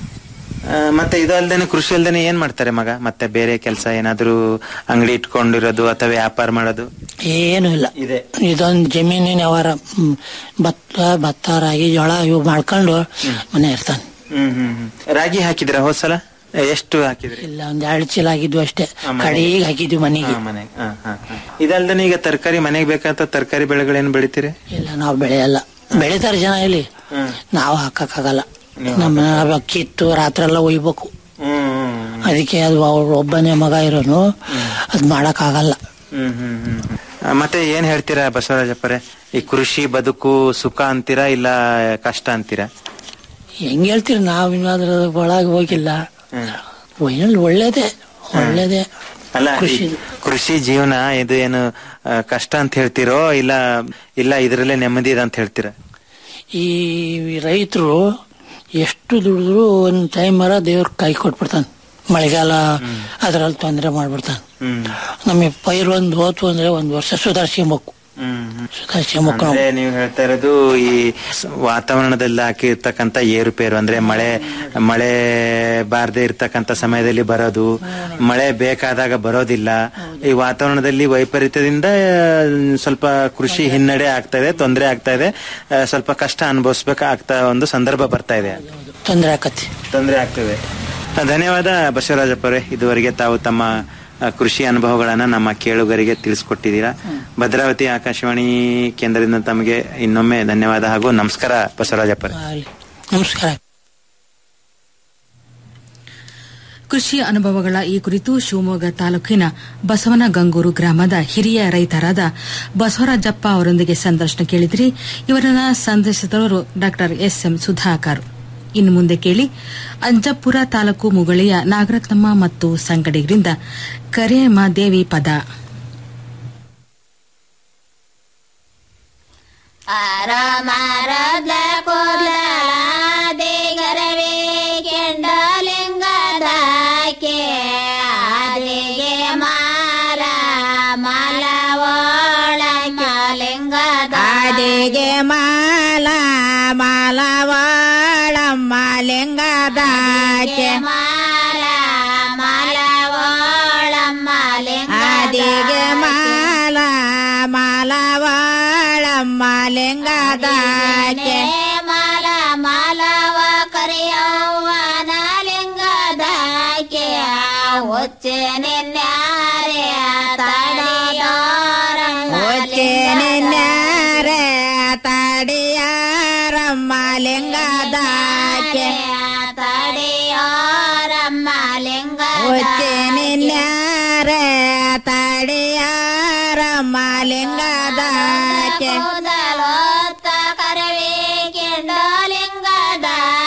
ಆ, ಮತ್ತೆ ಇದು ಅಲ್ದೇನೆ ಕೃಷಿ ಅಲ್ದೇನೆ ಏನ್ ಮಾಡ್ತಾರೆ ಮಗ ಮತ್ತೆ ಬೇರೆ ಕೆಲಸ ಏನಾದ್ರು ಅಂಗಡಿ ಇಟ್ಕೊಂಡಿರೋದು ಅಥವಾ ವ್ಯಾಪಾರ ಮಾಡೋದು ಏನು ಇಲ್ಲ ಇದೆ ಇದೊಂದ್ ಜಮೀನಿನ ವ್ಯವಹಾರ ಹ್ಮ್. ಭತ್ತ ಭತ್ತ ರಾಗಿ ಜೋಳ ಇವು ಮಾಡ್ಕೊಂಡು ಮನೆ ಇರ್ತಾನೆ ಹ್ಮ್ ಹ್ಮ್ ಹ್ಮ್. ರಾಗಿ ಹಾಕಿದ್ರ ಹೋದ್ಸಲ ಎಷ್ಟು ಹಾಕಿದ್ರಿ ಇಲ್ಲ ಒಂದ್ ಎರಡು ಚೀಲ ಆಗಿದ್ವು ಅಷ್ಟೇ ಆ, ಮನೆಗೆ. ಕಡೆಗೆ ಹಾಕಿದ್ವಿ ಮನೆಗೆ ಹಾ, ಮನೆಗೆ ಹಾ, ಹಾ, ಹಾ. ಇದಲ್ದೇನೆ ಈಗ ತರಕಾರಿ ಮನೆಗೆ ಬೇಕಾದ ತರಕಾರಿ ಬೆಳೆಗಳೇನು ಬೆಳಿತೀರಿ ಇಲ್ಲ ನಾವು ಬೆಳೆಯಲ್ಲ ಬೆಳಿತಾರೆ ಜನ ಇಲ್ಲಿ ಹ್ಮ್. ನಾವು ಹಾಕಕ್ಕಾಗಲ್ಲ ನೀವು ನಮ್ಮ ಅಕ್ಕಿ ಇತ್ತು ರಾತ್ರಿ ಎಲ್ಲ ಒಯ್ಬೇಕು ಹ್ಮ್ ಹ್ಮ್ ಅದಕ್ಕೆ ಅದು ಅವ್ರ ಒಬ್ಬನೇ ಮಗ ಇರೋನು ಅದ್ ಮಾಡಕ್ ಆಗಲ್ಲ ಹ್ಮ್ ಹ್ಮ್ ಹ್ಮ್ ಹ್ಮ್. ಆ, ಮತ್ತೆ ಏನ್ ಹೇಳ್ತೀರಾ ಬಸವರಾಜಪ್ಪರೇ ಈ ಕೃಷಿ ಬದುಕು ಸುಖ ಅಂತೀರಾ ಇಲ್ಲ ಕಷ್ಟ ಅಂತೀರಾ ಹೆಂಗ್ ಹೇಳ್ತೀರಿ ನಾವ್ ಇನ್ನಾದ್ರ ಒಳಗೆ ಹೋಗಿಲ್ಲ ಹ್ಮ್. ಒಳ್ಳೆ- ಒಳ್ಳೇದೇ ಒಳ್ಳೇದೇ ಅಲ್ಲ ಈ ಕೃಷಿ ಕೃಷಿ ಜೀವನ ಇದು ಏನು ಆ, ಕಷ್ಟ ಅಂತ ಹೇಳ್ತಿರೋ ಇಲ್ಲ ಇಲ್ಲ ಇದರಲ್ಲೇ ನೆಮ್ಮದಿ ಇದೆ ಅಂತ ಹೇಳ್ತೀರಾ ಈ ರೈತರು ಎಷ್ಟು ದುಡಿದ್ರು ಒಂದ್ ಟೈಮ್ ಮರ ದೇವ್ರ ಕೈ ಕೊಟ್ಬಿಡ್ತಾನೆ ಮಳೆಗಾಲ ಅದ್ರಲ್ಲಿ ತೊಂದರೆ ಮಾಡ್ಬಿಡ್ತಾನೆ ಹ್ಮ್ ನಮಗೆ ಪೈರು ಒಂದು ಹೋತು ಅಂದ್ರೆ ಒಂದ್ ವರ್ಷ ಸುಧಾರಿಸ್ಕೊಬೇಕು ಹ್ಮ್ ಹ್ಮ್. ಸುಧಾರಿಸ್ಕೊಬೇಕು ಅಂದ್ರೆ ನಾವು ನೀವು ಹೇಳ್ತಾ ಇರೋದು ಈ ಸ- ವಾತಾವರಣದಲ್ಲಿ ಹಾಕಿರ್ತಕ್ಕಂತ ಏರುಪೇರು ಅಂದ್ರೆ ಮಳೆ ಮಳೆ ಬಾರದೆ ಇರ್ತಕ್ಕಂತ ಸಮಯದಲ್ಲಿ ಬರೋದು ಮಳೆ ಬೇಕಾದಾಗ ಬರೋದಿಲ್ಲ ಈ ವಾತಾವರಣದಲ್ಲಿ ವೈಪರೀತ್ಯದಿಂದ ಆ, ಸ್ವಲ್ಪ ಕೃಷಿ ಹಿನ್ನಡೆ ಆಗ್ತಾ ಇದೆ ತೊಂದರೆ ಆಗ್ತಾ ಇದೆ ಆ, ಸ್ವಲ್ಪ ಕಷ್ಟ ಅನುಭವಿಸ್ಬೇಕಾಗ್ತಾ ಒಂದು ಸಂದರ್ಭ ಬರ್ತಾ ಇದೆ ತೊಂದರೆ ಆಕತಿ ತೊಂದರೆ ಆಗ್ತದೆ ಆ, ಧನ್ಯವಾದ ಬಸವರಾಜಪ್ಪ ಅವರೇ ಇದುವರೆಗೆ ತಾವು ತಮ್ಮ ಆ, ಕೃಷಿ ಅನುಭವಗಳನ್ನ ನಮ್ಮ ಕೇಳುಗರಿಗೆ ತಿಳಿಸ್ಕೊಟ್ಟಿದ್ದೀರಾ ಭದ್ರಾವತಿ ಆಕಾಶವಾಣಿ ಕೇಂದ್ರದಿಂದ ತಮಗೆ ಇನ್ನೊಮ್ಮೆ ಧನ್ಯವಾದ ಹಾಗೂ ನಮಸ್ಕಾರ ಬಸವರಾಜಪ್ಪ ಅವರೇ. ಆಗ್ಲಿ. ನಮಸ್ಕಾರ ಕೃಷಿ ಅನುಭವಗಳ ಈ ಕುರಿತು ಶಿವಮೊಗ್ಗ ತಾಲೂಕಿನ ಬಸವನಗಂಗೂರು ಗ್ರಾಮದ ಹಿರಿಯ ರೈತರಾದ ಬಸವರಾಜಪ್ಪ ಅವರೊಂದಿಗೆ ಸಂದರ್ಶನ ಕೇಳಿದ್ರಿ ಇವರನ್ನ ಸಂದರ್ಶಿಸಿದವರು ಡಾ ಎಸ್ ಎಂ ಸುಧಾಕರ್ ಇನ್ನು ಮುಂದೆ ಕೇಳಿ ಅಂಜಪುರ ತಾಲೂಕು ಮುಗಳಿಯ ನಾಗರತ್ನಮ್ಮ ಮತ್ತು ಸಂಗಡಿಗರಿಂದ ಕರೇಮ ದೇವಿ ಪದ ಅರಮರದ ಕೂದಲ ದೇಗರವೇ ಕೆಂಡಲಿಂಗದಕ್ಕೆ ಆದಿಗೆ ಮಾಲ ಮಾಲವೋಳ ಲಿಂಗದ ಆದಿಗೆ ಮಾಲ ಮಾಲವೋಳಮ್ಮ ಲಿಂಗದಕ್ಕೆ ಮಾಲ ಮಾಲವೋಳಮ್ಮ ಲಿಂಗ ಆದಿಗೆ ಮಾಲ ಮಾಲವೋಳಮ್ಮ ಲಿಂಗದಕ್ಕೆ ಮಾಲ ಮಾಲವ ಕರೆಯವ್ವನ ಲಿಂಗದಕ್ಕೆ ಒಚ್ಚೆ ನಿನ್ಯಾರೆ ತಡಿಯೋರ ಒಚ್ಚೆ ನಿನ್ಯಾರೆ ತಡಿಯಾರಮ್ಮ ಲಿಂಗದಕ್ಕೆ ತಡಿಯೋರಮ್ಮ ಲಿಂಗ ಒಚ್ಚೆ ನಿನ್ಯಾರೆ ತಡಿಯಾರಮ್ಮ ಲಿಂಗದಕ್ಕೆ ಕರವೇ ಕೆಂಡಲಿಂಗದ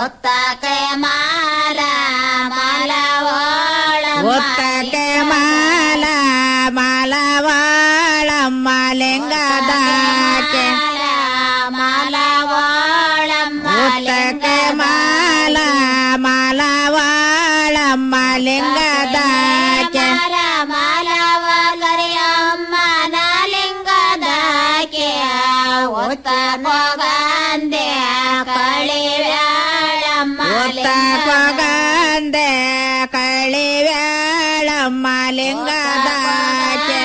ಒತ್ತಕ್ಕೆ ಮಾಲ ಮಾಲವಾಳಮ್ಮ ಒತ್ತಕ್ಕೆ ಮಾಲ ಮಾಲವಾಳಮ್ಮ ಲಿಂಗದಾಕೆ ಮಾಲವಾಳಮ್ಮ ಒತ್ತಕ್ಕೆ ಮಾಲ ಮಾಲವಾಳಮ್ಮ ಲಿಂಗದಾಕೆ ಮಾಲವಗರಿಯಮ್ಮ ನಾಲಿಂಗದಾಕೆ ಒತ್ತ ಮೊಗಂದೆ ಕಳಿವ್ಯಾಳಮ್ಮ ಒತ್ತಕೊಗಂದೆ ಕಳಿವ್ಯಾಳಮ್ಮ ಲಿಂಗದಾಕೆ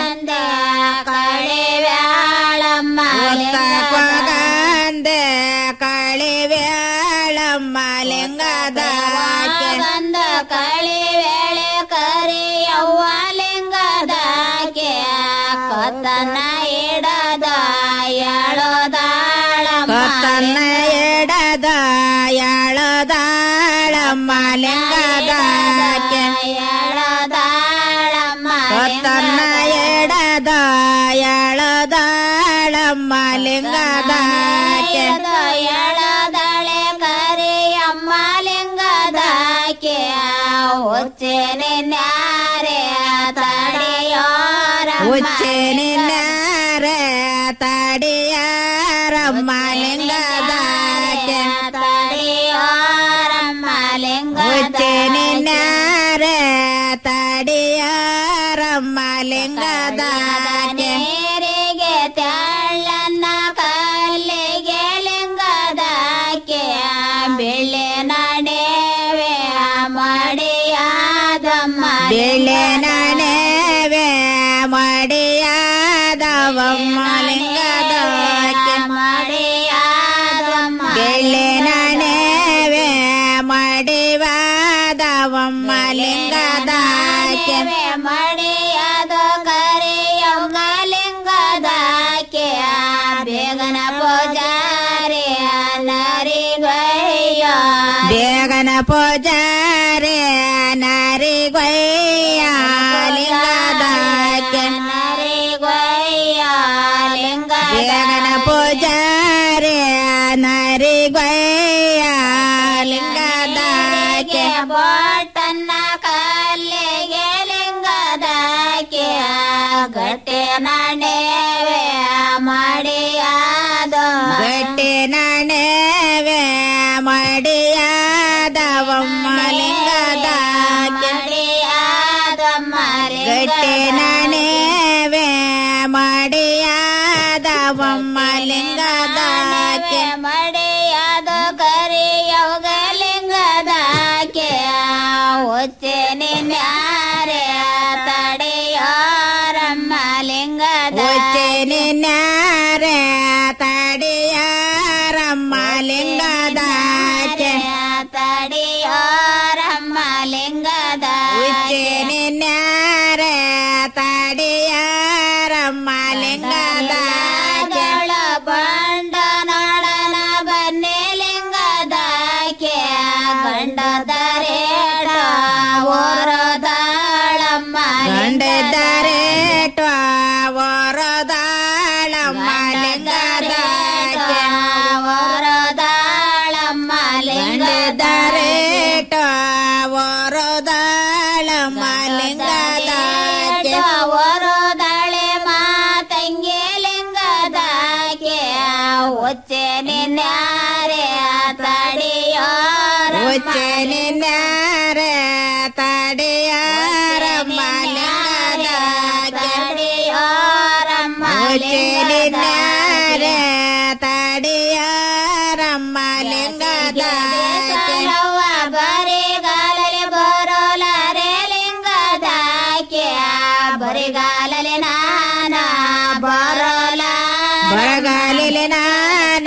ಕಳಿವ್ಯಾಳಮ್ಮ ಒತ್ತಕೊಗಂದೆ ಕಳಿವ್ಯಾಳಮ್ಮ ಲಿಂಗದಾಕೆ ಬಂದ ಕಳಿವೇಳೆ ಕರಿಯವ್ವ ಲಿಂಗದಾಕೆ ಕತ್ತನ ಇಡದ ಎಳದಾಳಮ್ಮ ಕತ್ತನ್ನ ಎಡದ ಎಳದಾಳಮ್ಮ ಲಿಂಗದಾಕೆ ಎಳದಾಳಮ್ಮ ಕತ್ತನ್ನ ಎಡದ ಎಳದಾಳಮ್ಮ ಲಿಂಗದಾಕೆ ಎಳದಳೆ ಕರಿಯಮ್ಮ ಲಿಂಗದಾಕೆ ಒಚ್ಚೆನೆ ನ್ಯಾರೆ ತಡೆಯೋರ ಉಚ್ಚೆನಿನ್ನಾರೆ ತಡಿಯಾರಮ್ಮ ಲಿಂಗದಾಕೆ ತಡೆಯೋರಮ್ಮ ಉಚ್ಚೆನಿನ್ನಾರೆ ತಡಿಯಾರಮ್ಮ ಲಿಂಗದಾಕೆ ನೀರಿಗೆ ತೆಳ್ಳನ್ನ ಕಲ್ಲಿಗೆ ಲಿಂಗದಾಕೆ ಬೆಳ್ಳೆ ನಡೆವೆ ಮಡಿಯಾದಮ್ಮ ಬೆಳೆ ನನೆವೆ ಮಡಿಯಾದವಮ್ಮ ಲಿಂಗದಾಕೆ ಮಡಿಯಾದಮ್ಮ ಬೆಳೆ ನನೆವೆ ಮಡಿವಾದವಮ್ಮ ಲಿಂಗದಾಕೆ ಮಡಿಯಾದ ಕರಿಯವ್ಗ ಲಿಂಗದಾಕೆ ಬೇಗನ ಪೂಜಾರಿ ನರಿಗಯ್ಯ ಬೇಗನ ಪೂಜಾರೆ ನರಿಗೊಯ್ಯ ಲಿಂಗದಾಕೆ ನರಿಗಯ್ಯ ಲಿಂಗ ಬೇಗನ ಪೂಜಾರೆ ನರಿಗೊಯ್ಯ ಲಿಂಗದಾಕೆ ಬೋಟನ್ನ ಕಲ್ಲಿಗೆ ಲಿಂಗದಾಕೆ ಗಟ್ಟೆ ನಡೆವೆ ಮಾಡಿಯಾದ ಗಟ್ಟಿ ನನೆವೆ ಮಡಿಯಾದವಮ್ಮ ಲಿಂಗದಾಕೆ ಮಾಡಿಯಾದಮ್ಮ ಗಟ್ಟಿ ನನೆವೆ ಮಡಿಯಾದವಮ್ಮ ಲಿಂಗದಾಕೆ ಮಡಿಯಾದ ಕರಿಯೋಗ ಲಿಂಗದಾಕೆ ಒಚ್ಚೆ ನಿನ್ಯಾರೆ ತಡೆಯೋರಮ್ಮ ಲಿಂಗದ ಉಚ್ಚೆ ನಿನ್ನಾರೆ ತಡಿಯಾರಮ್ಮ ಲಿಂಗದಾಕೆ ತಡೆಯೋರಮ್ಮ ಲಿಂಗದ ಉಚ್ಚೆ ನಿನ್ನಾರೆ ತಡಿಯಾರಮ್ಮ ಲಿಂಗದಾಕೆ ಬಂಡ ನಾಡನ ಬನ್ನಿ ಲಿಂಗದಾಕೆ ಗಂಡದರೇಟ ಓರದಾಳಮ್ಮ ಗಂಡದರೆ ವರದಾಳಮ್ಮ ಲಿಂಗದಾಕೆ ಓರದಾಳಮ್ಮ ಗಂಡದರೆ ವರದಾಳಮ್ಮ ಲಿಂಗದಾಕೆ ಓರೋದಾಳೆ ಮಾತಂಗೆ ಲಿಂಗದಾಕೆ ಒಚ್ಚೆ ನಿನ್ಯಾರೆ ತಡೆಯೋರ ಉಚ್ಚೆ ನಿನ್ನಾರೆ ತಡಿಯಾರಮ್ಮ ಲಿಂಗದಾಕೆ ತಡೆಯೋರಮ್ಮ ಉಚ್ಚೆ ನಿನ್ನಾರೆ ತಡಿಯಾರಮ್ಮ ಲಿಂಗದಾಕೆ ಬರಿಗಾಲಲಿ ಬರೋಲಾರೆ ಲಿಂಗದಾಕೆ ಬರಿಗಾಲಲಿ ನಾನ ಬರೋಲ ಬರಗಾಲಿಲಿ ನಾನ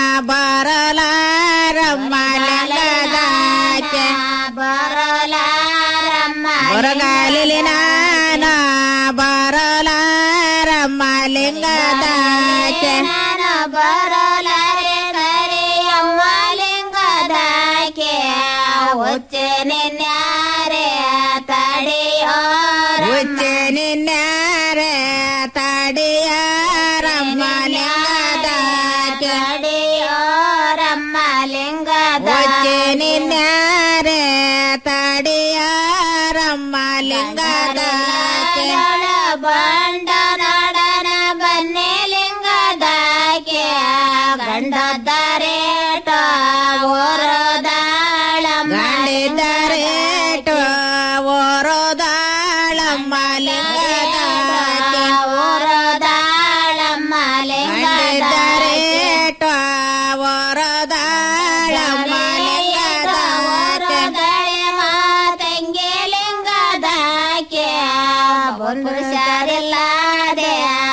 ಬರಲಾರಮ್ಮ ಲಿಂಗದಾಕೆ ಬರೋಲಾರಮ್ಮ ಬರಗಾಲಿಲಿ ನಾನ ಬರಲಾರಮ್ಮ ಲಿಂಗದಾಕೆ ನಾನು ಬರೋಲಾರೆ ಕರಿಯವ್ವ ಲಿಂಗದಾಕೆ ಒಚ್ಚೆ ನಿನ್ಯಾರೆ ತಡೆಯೋರ ಉಚ್ಚೆ ನಿನ್ನಾರೆ ತಡಿಯಾರಮ್ಮ ಲಿಂಗದಾಕೆ ತಡೆಯೋರಮ್ಮ ಲಿಂಗದ ನಿನ್ಯಾರೆ ತಡಿಯಾರಮ್ಮ ಲಿಂಗದಾಚೆ ಬಂಡ ನಾಡನ ಬನ್ನಿ ಲಿಂಗದಾಕೆ ಗಂಡದ್ದರೇಟ ಓರೋದಾಳಮ್ಮ ಗಂಡಿದ್ದರೇಟು ಓರೋದಾಳಮ್ಮ ಲಿಂಗದಾಚೆ ಓರೋದಾಳಮ್ಮ ಗಂಡಿದ್ದರೇಟು ಓರೋದಾಳಮ್ಮ ಲಿಂಗದಾಚೆ ಮಾತಂಗೆ ಲಿಂಗದಾಕೆ ಒಂದು ಶಾರಿಲ್ಲದೆ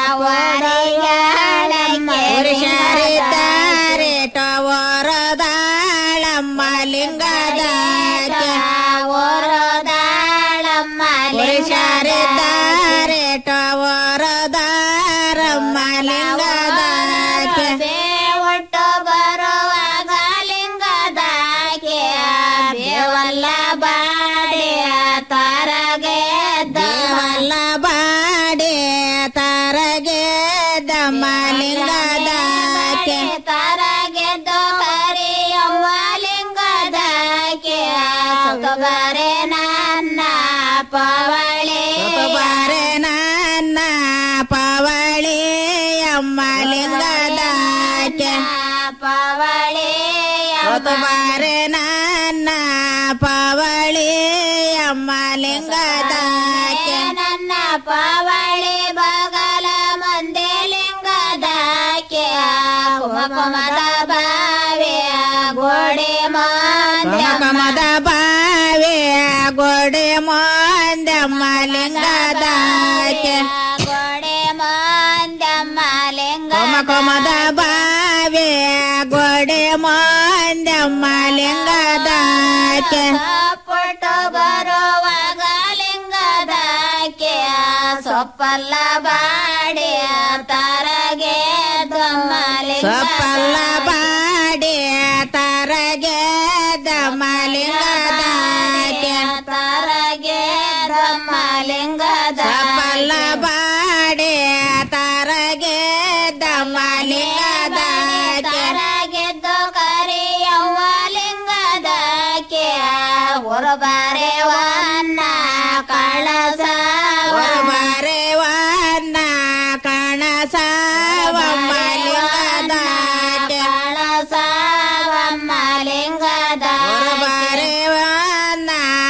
ಪುರುಷರಿದ್ದಾರೆ ಓರೋದಾಳಮ್ಮ ಲಿಂಗದಾಚೆ ಓರೋದಾಳಮ್ಮ ಪುರುಷರಿದ್ದಾರೆ ಓರೋದಾರಮ್ಮ ಲಿಂಗದಾಚೆ ಒಟ್ಟು ಬರುವಾಗ ಲಿಂಗದಾಕೆ ಬೇವಲ್ಲ ಬಾಡಿ ತಾರಗೆ ದೇವಲ್ಲ ಬಾಡಿ ತಾರಗೆ ದಮ್ಮ ಲಿಂಗದಾಚೆ ತಾರಗೆದ್ದು ಕರಿಯವ್ವ ಲಿಂಗದಾಕೆ ಸುತುಗರೆ ನನ್ನ ಪವಳಿ ಬಾರೆ ನನ್ನ ಪವಳಿ ಅಮ್ಮ ಲಿಂಗದಾಚೆ ಪವಳಿ ಬಾರೆ ನನ್ನ ಪವಳಿ ಅಮ್ಮ ಲಿಂಗದಾಚೆ ನನ್ನ ಪವಳಿ ಬಗಲ ಮಂದೆ ಲಿಂಗದಾಕೆ ಕುಮಕುಮದ ಬಾವೆ ಗೋಡೆ ಕಮದ ಬಾವೆ ಗೋಡೆ ಮೊಂದಮ್ಮ ಲಿಂಗದಾಚೆ ಗೋಡೆ ಮಂದಮ್ಮ ಲಿಂಗ ಕಮದ ಬಾವೆ ಗೋಡೆ ಮೊಂದಮ್ಮ ಲಿಂಗದಾಚೆ ಪುಟ್ಟು ಬರುವಾಗ ಲಿಂಗದಾಕೆ ಸೊಪ್ಪಲ್ಲ ಬಾಡಿ ತಾರಗೆ ದಮ್ಮ ಸೊಪ್ಪಲ್ಲ ಬಾಡಿ ತಾರಗೆ ದಮ್ಮ ಲಿಂಗದಾಚೆ ತಾರಗೆ ದಮ್ಮ ಲಿಂಗದ ಸೊಪ್ಪಲ್ಲ ಬಾಡಿ ತಾರಗೆ ದಮ್ಮ ಲಿಂಗದಾಚೆ ತಾರಗೆದ್ದು ಕರಿಯವ್ವ ಲಿಂಗದಾಕೆ ಹೊರಬಾರೆ ವನ್ನ ಕಳಸ ಬಾರೆ ವನ್ನ ಕಣಸವಮ್ಮ ಲಿಂಗದಾಚೆ ಕಳಸವಮ್ಮ ಲಿಂಗದ ಬಾರೆ ವನ್ನ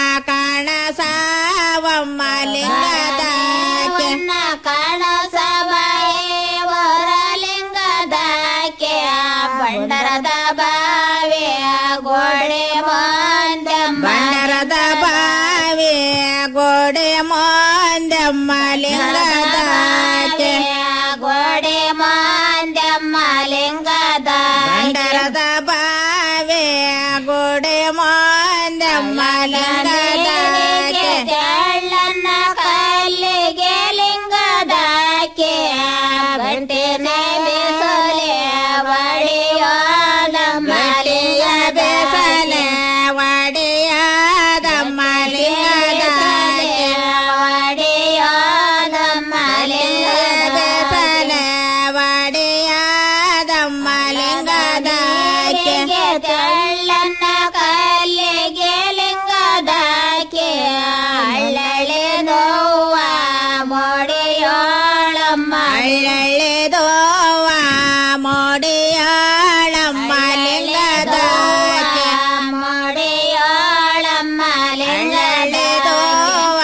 ಕಣಸವಮ್ಮ ಲಿಂಗದಾಚೆ ಕಳಸ ಹೊರ ಲಿಂಗದಾಕೆ ಬಂಡರದ ಬಾವೆ ಗೋಡೆ ಮಂದಮ್ಮ ಬಂಡರದ ಬಾವಿ ಗೋಡೆ ಮೊಂದಮ್ಮ ಲಿಂಗದಾಚೆ ಗೋಡೆ ಮಂದಮ್ಮ ಲಿಂಗದ ಬಂಡರದ ಬಾವಿ ಗೋಡೆ ಮೊಂದಮ್ಮ ಲಿಂಗದಾಚೆ ಜಳ್ಳನ್ನ ಕಲ್ಲಿಗೆ ಲಿಂಗದಾಕೆ ಗಂಟೆನೆ ಬಿಸಲೆ ಒಡೆಯೋದಮ್ಮ ಮಡಿಯ ಬೇಸಲೆ ಒಡೆಯಾದಮ್ಮ ಲಿಂಗದಾಚೆ ಒಡೆಯೋದಮ್ಮ ಬೇಸಲೆ ಒಡೆಯಾದಮ್ಮ ಲಿಂಗದಾಚೆ ಜಳ್ಳನ್ನ ಕಲ್ಲಿಗೆ ಲಿಂಗದಾಕೆ ಅಳ್ಳಳೆ ನೋವ ಮೊಡೆಯೋಳಮ್ಮ ಅಳ್ಳಳೆದೋವ ಮೋಡಿಯಾಳಮ್ಮ ಲಿಂಗದಾಚೆ ಮೊಡೆಯೋಳಮ್ಮ ಅಳ್ಳಳೆದೋವ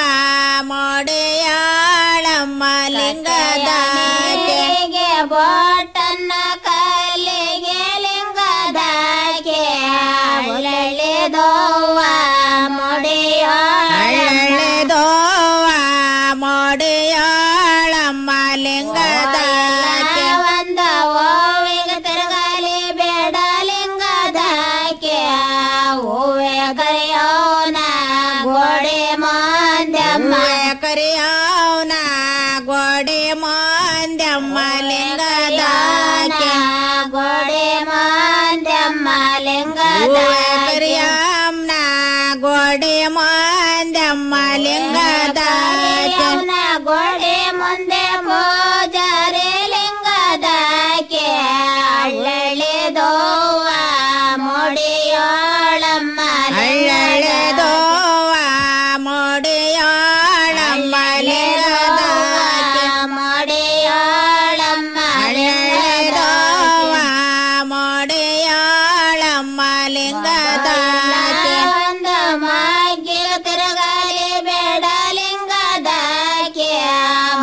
ಮೋಡಿಯಾಳಮ್ಮ ಲಿಂಗದಾಚೆ ಬೋಟನ್ನ ಕಲ್ಲಿಗೆ ಲಿಂಗದಾಕೆ ಒಳ್ಳೆದೋವ ಮೊಡೆಯೋಳ ಅಳ್ಳಳೆದೋವ ಮೋಡಿಯಾಳಮ್ಮ ಲಿಂಗದಾಚೆ ಒಂದ ಓವಿಗೆ ತಿರುಗಲಿ ಬೇಡ ಲಿಂಗದಾಕೆ ಹೂವೆ ಕರೆಯೋನ ಗೋಡೆ ಮಂದಮ್ಮ ಕರಿಯವನ ಗೋಡೆ ಮೊಂದಮ್ಮ ಲಿಂಗದಾಚೆ ಗೋಡೆ ಮಂದಮ್ಮ ಕರಿಯಮ್ಮನ ಗೋಡೆ ಮೊಂದಮ್ಮ ಲಿಂಗದಾಚೆ ಗೋಡೆ ಮುಂದೆ ಪೂಜಾರಿ ಲಿಂಗದಾಕೆ ಅಳ್ಳಳಿದೋವ ಮುಡಿಯೋಳ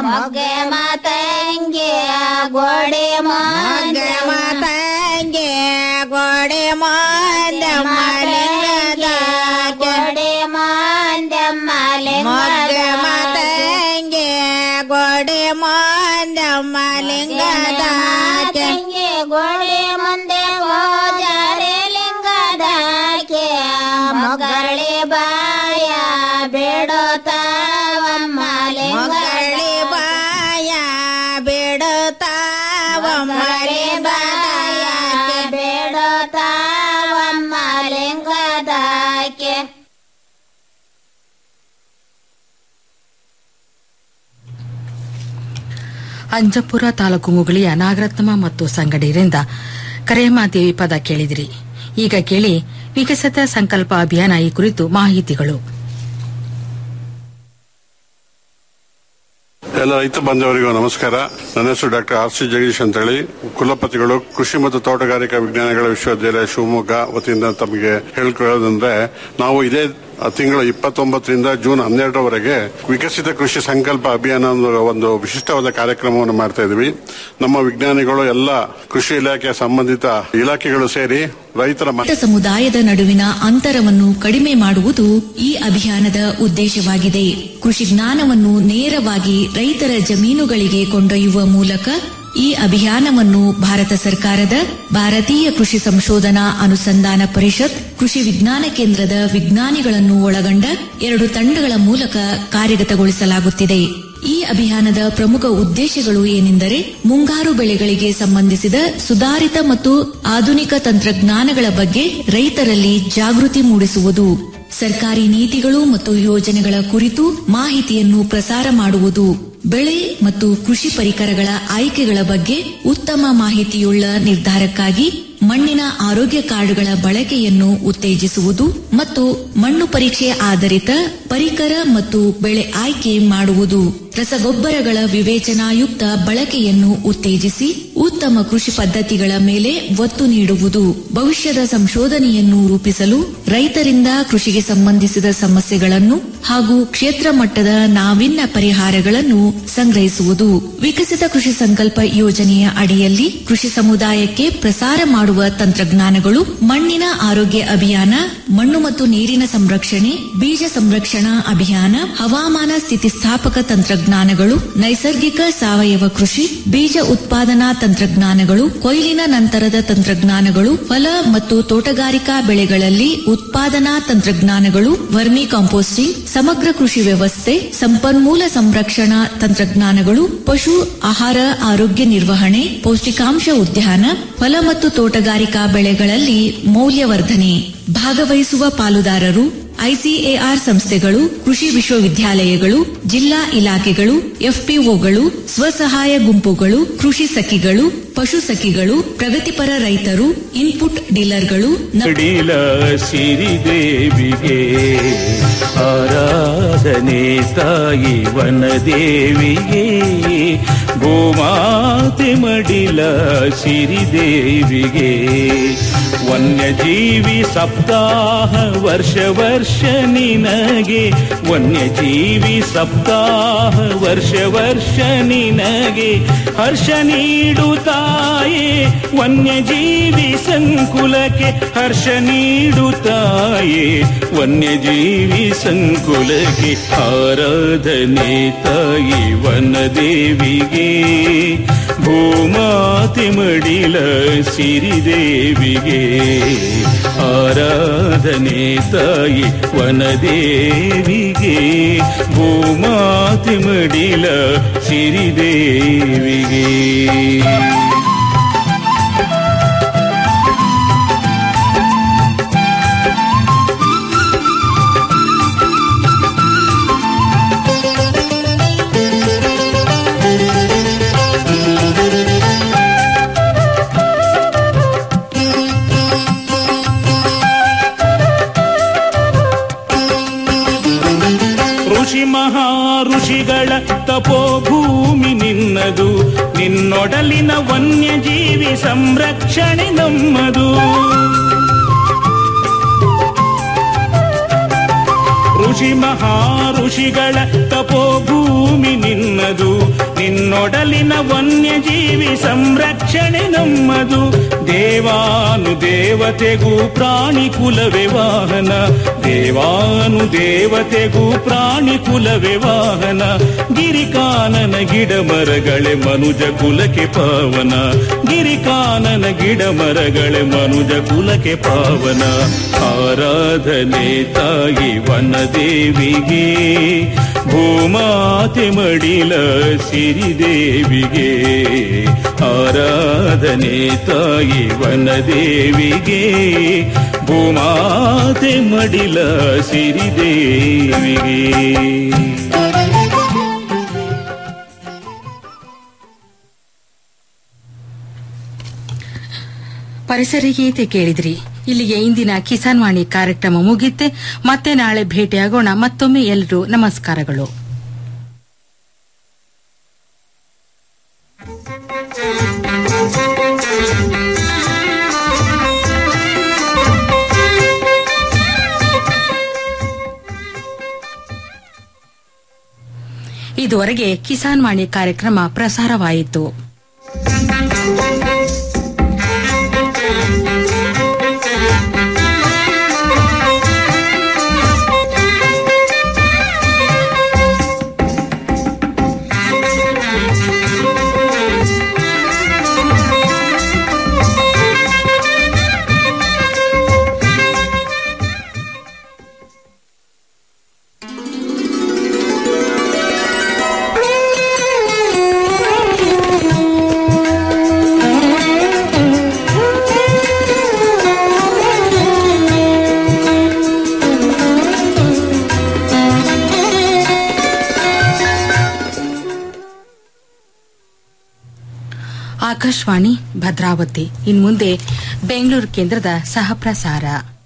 ಮೊಗ್ಗೆ ಮಾತಂಗೆ ಗೋಡೆ ಮೊಗ್ಗೆ ಮಾತಂಗೆ ಗೋಡೆ ಮಾಂದಮ್ಮ ಲಿಂಗದ ಗೋಡೆ ಮಾಂದಮ್ಮ ಮೊಗ್ಗೆ ಮಾತಂಗೆ ಗೋಡೆ ಮಾಂದಮ್ಮ ಲಿಂಗದ ತಂಗೆ ಗೋಡೆ ಮುಂದೆ ಹೋದರೆ ಲಿಂಗದಾಕೆ ಮಗಳಿ ಬಾಯ ಬೇಡೋತಾವಮ್ಮ ಮಗಳಿ ಬಾಯ ಬಿಡುತ್ತಾವಮ್ಮ ಲಿಂಗದಾಯ ಬೇಡೋತಾವಮ್ಮ ಲಿಂಗದಾಕೆ ಅಂಜಪುರ ತಾಲೂಕು ಮುಗುಳಿಯ ನಾಗರತ್ನಮ್ಮ ಮತ್ತು ಸಂಗಡಿಯರಿಂದ ಕರೇಮಾದೇವಿ ಪದ ಕೇಳಿದಿರಿ ಈಗ ಕೇಳಿ ವಿಕಸಿತ ಸಂಕಲ್ಪ ಅಭಿಯಾನ ಈ ಕುರಿತು ಮಾಹಿತಿಗಳು ಎಲ್ಲ ರೈತ ಬಾಂಧವರಿಗೂ ನಮಸ್ಕಾರ ನನ್ನ ಹೆಸರು ಡಾಕ್ಟರ್ ಆರ್ ಸಿ ಜಗದೀಶ್ ಅಂತ ಹೇಳಿ ಕುಲಪತಿಗಳು ಕೃಷಿ ಮತ್ತು ತೋಟಗಾರಿಕಾ ವಿಜ್ಞಾನಗಳ ವಿಶ್ವವಿದ್ಯಾಲಯ ಶಿವಮೊಗ್ಗ ವತಿಯಿಂದ ತಮಗೆ ಹೇಳ್ಕೊಳ್ಳೋದಂದ್ರೆ ನಾವು ಇದೇ ತಿಂಗಳು ಇಪ್ಪತ್ತೊಂಬತ್ತರಿಂದ ಜೂನ್ ಹನ್ನೆರಡರವರೆಗೆ ವಿಕಸಿತ ಕೃಷಿ ಸಂಕಲ್ಪ ಅಭಿಯಾನ ಅನ್ನೋ ಒಂದು ವಿಶಿಷ್ಟವಾದ ಕಾರ್ಯಕ್ರಮವನ್ನು ಮಾಡ್ತಾ ಇದ್ವಿ ನಮ್ಮ ವಿಜ್ಞಾನಿಗಳು ಎಲ್ಲ ಕೃಷಿ ಇಲಾಖೆಯ ಸಂಬಂಧಿತ ಇಲಾಖೆಗಳು ಸೇರಿ ರೈತರ ಮ- ರೈತ ಸಮುದಾಯದ ನಡುವಿನ ಅಂತರವನ್ನು ಕಡಿಮೆ ಮಾಡುವುದು ಈ ಅಭಿಯಾನದ ಉದ್ದೇಶವಾಗಿದೆ ಕೃಷಿ ಜ್ಞಾನವನ್ನು ನೇರವಾಗಿ ರೈತರ ಜಮೀನುಗಳಿಗೆ ಕೊಂಡೊಯ್ಯುವ ಮೂಲಕ ಈ ಅಭಿಯಾನವನ್ನು ಭಾರತ ಸರ್ಕಾರದ ಭಾರತೀಯ ಕೃಷಿ ಸಂಶೋಧನಾ ಅನುಸಂಧಾನ ಪರಿಷತ್ ಕೃಷಿ ವಿಜ್ಞಾನ ಕೇಂದ್ರದ ವಿಜ್ಞಾನಿಗಳನ್ನು ಒಳಗೊಂಡ ಎರಡು ತಂಡಗಳ ಮೂಲಕ ಕಾರ್ಯಗತಗೊಳಿಸಲಾಗುತ್ತಿದೆ ಈ ಅಭಿಯಾನದ ಪ್ರಮುಖ ಉದ್ದೇಶಗಳು ಏನೆಂದರೆ ಮುಂಗಾರು ಬೆಳೆಗಳಿಗೆ ಸಂಬಂಧಿಸಿದ ಸುಧಾರಿತ ಮತ್ತು ಆಧುನಿಕ ತಂತ್ರಜ್ಞಾನಗಳ ಬಗ್ಗೆ ರೈತರಲ್ಲಿ ಜಾಗೃತಿ ಮೂಡಿಸುವುದು ಸರ್ಕಾರಿ ನೀತಿಗಳು ಮತ್ತು ಯೋಜನೆಗಳ ಕುರಿತು ಮಾಹಿತಿಯನ್ನು ಪ್ರಸಾರ ಮಾಡುವುದು ಬೆಳೆ ಮತ್ತು ಕೃಷಿ ಪರಿಕರಗಳ ಆಯ್ಕೆಗಳ ಬಗ್ಗೆ ಉತ್ತಮ ಮಾಹಿತಿಯುಳ್ಳ ನಿರ್ಧಾರಕ್ಕಾಗಿ ಮಣ್ಣಿನ ಆರೋಗ್ಯ ಕಾರ್ಡುಗಳ ಬಳಕೆಯನ್ನು ಉತ್ತೇಜಿಸುವುದು ಮತ್ತು ಮಣ್ಣು ಪರೀಕ್ಷೆ ಆಧಾರಿತ ಪರಿಕರ ಮತ್ತು ಬೆಳೆ ಆಯ್ಕೆ ಮಾಡುವುದು ರಸಗೊಬ್ಬರಗಳ ವಿವೇಚನಾಯುಕ್ತ ಬಳಕೆಯನ್ನು ಉತ್ತೇಜಿಸಿ ಉತ್ತಮ ಕೃಷಿ ಪದ್ಧತಿಗಳ ಮೇಲೆ ಒತ್ತು ನೀಡುವುದು ಭವಿಷ್ಯದ ಸಂಶೋಧನೆಯನ್ನು ರೂಪಿಸಲು ರೈತರಿಂದ ಕೃಷಿಗೆ ಸಂಬಂಧಿಸಿದ ಸಮಸ್ಯೆಗಳನ್ನು ಹಾಗೂ ಕ್ಷೇತ್ರ ಮಟ್ಟದ ನಾವಿನ್ಯ ಪರಿಹಾರಗಳನ್ನು ಸಂಗ್ರಹಿಸುವುದು ವಿಕಸಿತ ಕೃಷಿ ಸಂಕಲ್ಪ ಯೋಜನೆಯ ಅಡಿಯಲ್ಲಿ ಕೃಷಿ ಸಮುದಾಯಕ್ಕೆ ಪ್ರಸಾರ ಮಾಡುವ ತಂತ್ರಜ್ಞಾನಗಳು ಮಣ್ಣಿನ ಆರೋಗ್ಯ ಅಭಿಯಾನ ಮಣ್ಣು ಮತ್ತು ನೀರಿನ ಸಂರಕ್ಷಣೆ ಬೀಜ ಸಂರಕ್ಷಣಾ ಅಭಿಯಾನ ಹವಾಮಾನ ಸ್ಥಿತಿಸ್ಥಾಪಕ ತಂತ್ರಜ್ಞಾನಗಳು ನೈಸರ್ಗಿಕ ಸಾವಯವ ಕೃಷಿ ಬೀಜ ಉತ್ಪಾದನಾ ತಂತ್ರಜ್ಞಾನಗಳು ಕೊಯ್ಲಿನ ನಂತರದ ತಂತ್ರಜ್ಞಾನಗಳು ಫಲ ಮತ್ತು ತೋಟಗಾರಿಕಾ ಬೆಳೆಗಳಲ್ಲಿ ಉತ್ಪಾದನಾ ತಂತ್ರಜ್ಞಾನಗಳು ವರ್ಮಿ ಕಾಂಪೋಸ್ಟಿಂಗ್ ಸಮಗ್ರ ಕೃಷಿ ವ್ಯವಸ್ಥೆ ಸಂಪನ್ಮೂಲ ಸಂರಕ್ಷಣಾ ತಂತ್ರಜ್ಞಾನಗಳು ಪಶು ಆಹಾರ ಆರೋಗ್ಯ ನಿರ್ವಹಣೆ ಪೌಷ್ಟಿಕಾಂಶ ಉದ್ಯಾನ ಫಲ ಮತ್ತು ತೋಟಗಾರಿಕಾ ಬೆಳೆಗಳಲ್ಲಿ ಮೌಲ್ಯವರ್ಧನೆ ಭಾಗವಹಿಸುವ ಪಾಲುದಾರರು ಐಸಿಎಆರ್ ಸಂಸ್ಥೆಗಳು ಕೃಷಿ ವಿಶ್ವವಿದ್ಯಾಲಯಗಳು ಜಿಲ್ಲಾ ಇಲಾಖೆಗಳು ಎಫ್ಪಿಒಗಳು ಸ್ವಸಹಾಯ ಗುಂಪುಗಳು ಕೃಷಿ ಸಖಿಗಳು ಪಶು ಸಖಿಗಳು ಪ್ರಗತಿಪರ ರೈತರು ಇನ್ಪುಟ್ ಡೀಲರ್ಗಳು ನ- ಅಡಿಲ ಸಿರಿದೇವಿಗೆ ಆರಾಧನೆ ತಾಯಿ ವನದೇವಿಗೆ ಗೋಮಾತೆ ಮಡಿಲ ಸಿರಿದೇವಿಗೆ ವನ್ಯಜೀವಿ ಸಪ್ತಾಹ ವರ್ಷ ವರ್ಷ ನಿನಗೆ ವನ್ಯಜೀವಿ ಸಪ್ತಾಹ ವರ್ಷ ವರ್ಷ ನಿನಗೆ ಹರ್ಷ ನೀಡುತ್ತಾಯೇ ವನ್ಯಜೀವಿ ಸಂಕುಲಕ್ಕೆ ಹರ್ಷ ನೀಡುತ್ತಾಯೇ ವನ್ಯಜೀವಿ ಸಂಕುಲಕ್ಕೆ ಆರಾಧನೆ ತಾಯಿ ವನದೇವಿಗೆ ಭೂಮಾತೆ ಮಡಿಲ ಸಿರಿದೇವಿಗೆ ಆರಾಧನೆ ತಾಯಿ ವನದೇವಿಗೆ ಭೂಮಾತೆ ಮಡಿಲ ಸಿರಿದೇವಿಗೆ ಋಷಿ ಮಹಾ ಋಷಿಗಳ ತಪೋಭೂಮಿ ನಿನ್ನದು ನಿನ್ನೊಡಲಿನ ವನ್ಯಜೀವಿ ಸಂರಕ್ಷಣೆ ನಮ್ಮದು ಋಷಿ ಮಹಾ ಋಷಿಗಳ ತಪೋಭೂಮಿ ನಿನ್ನದು ನಿನ್ನೊಡಲಿನ ವನ್ಯಜೀವಿ ಸಂರಕ್ಷಣೆ ನಮ್ಮದು ದೇವಾನು ದೇವತೆಗೂ ಪ್ರಾಣಿ ಕುಲವೇ ವಾಹನ ದೇವಾನು ದೇವತೆಗೂ ಪ್ರಾಣಿ ಕುಲವೇ ವಾಹನ ಗಿರಿಕಾನನ ಗಿಡ ಮರಗಳೇ ಮನುಜ ಕುಲಕ್ಕೆ ಪಾವನ ಗಿರಿಕಾನನ ಗಿಡ ಮರಗಳೇ ಮನುಜ ಕುಲಕ್ಕೆ ಪಾವನ ಆರಾಧನೆ ತಾಯಿ ವನದೇವಿಗೆ ಭೂಮಾತೆ ಮಡಿಲ ಸಿರಿದೇವಿಗೆ ಆರಾಧನೆ ತಾಯಿ ವನದೇವಿಗೆ ಭೂಮಾತೆ ಮಡಿಲ ಸಿರಿದೇವಿಗೆ ಪರಿಸರ ಗೀತೆ ಕೇಳಿದ್ರಿ ಇಲ್ಲಿಗೆ ಇಂದಿನ ಕಿಸಾನ್ ವಾಣಿ ಕಾರ್ಯಕ್ರಮ ಮುಗಿತೆ ಮತ್ತೆ ನಾಳೆ ಭೇಟಿಯಾಗೋಣ ಮತ್ತೊಮ್ಮೆ ಎಲ್ಲರೂ ನಮಸ್ಕಾರಗಳು ಇದುವರೆಗೆ ಕಿಸಾನ್ ವಾಣಿ ಕಾರ್ಯಕ್ರಮ ಪ್ರಸಾರವಾಯಿತು ಆಕಾಶವಾಣಿ ಭದ್ರಾವತಿ ಇನ್ಮುಂದೆ ಬೆಂಗಳೂರು ಕೇಂದ್ರದ ಸಹಪ್ರಸಾರ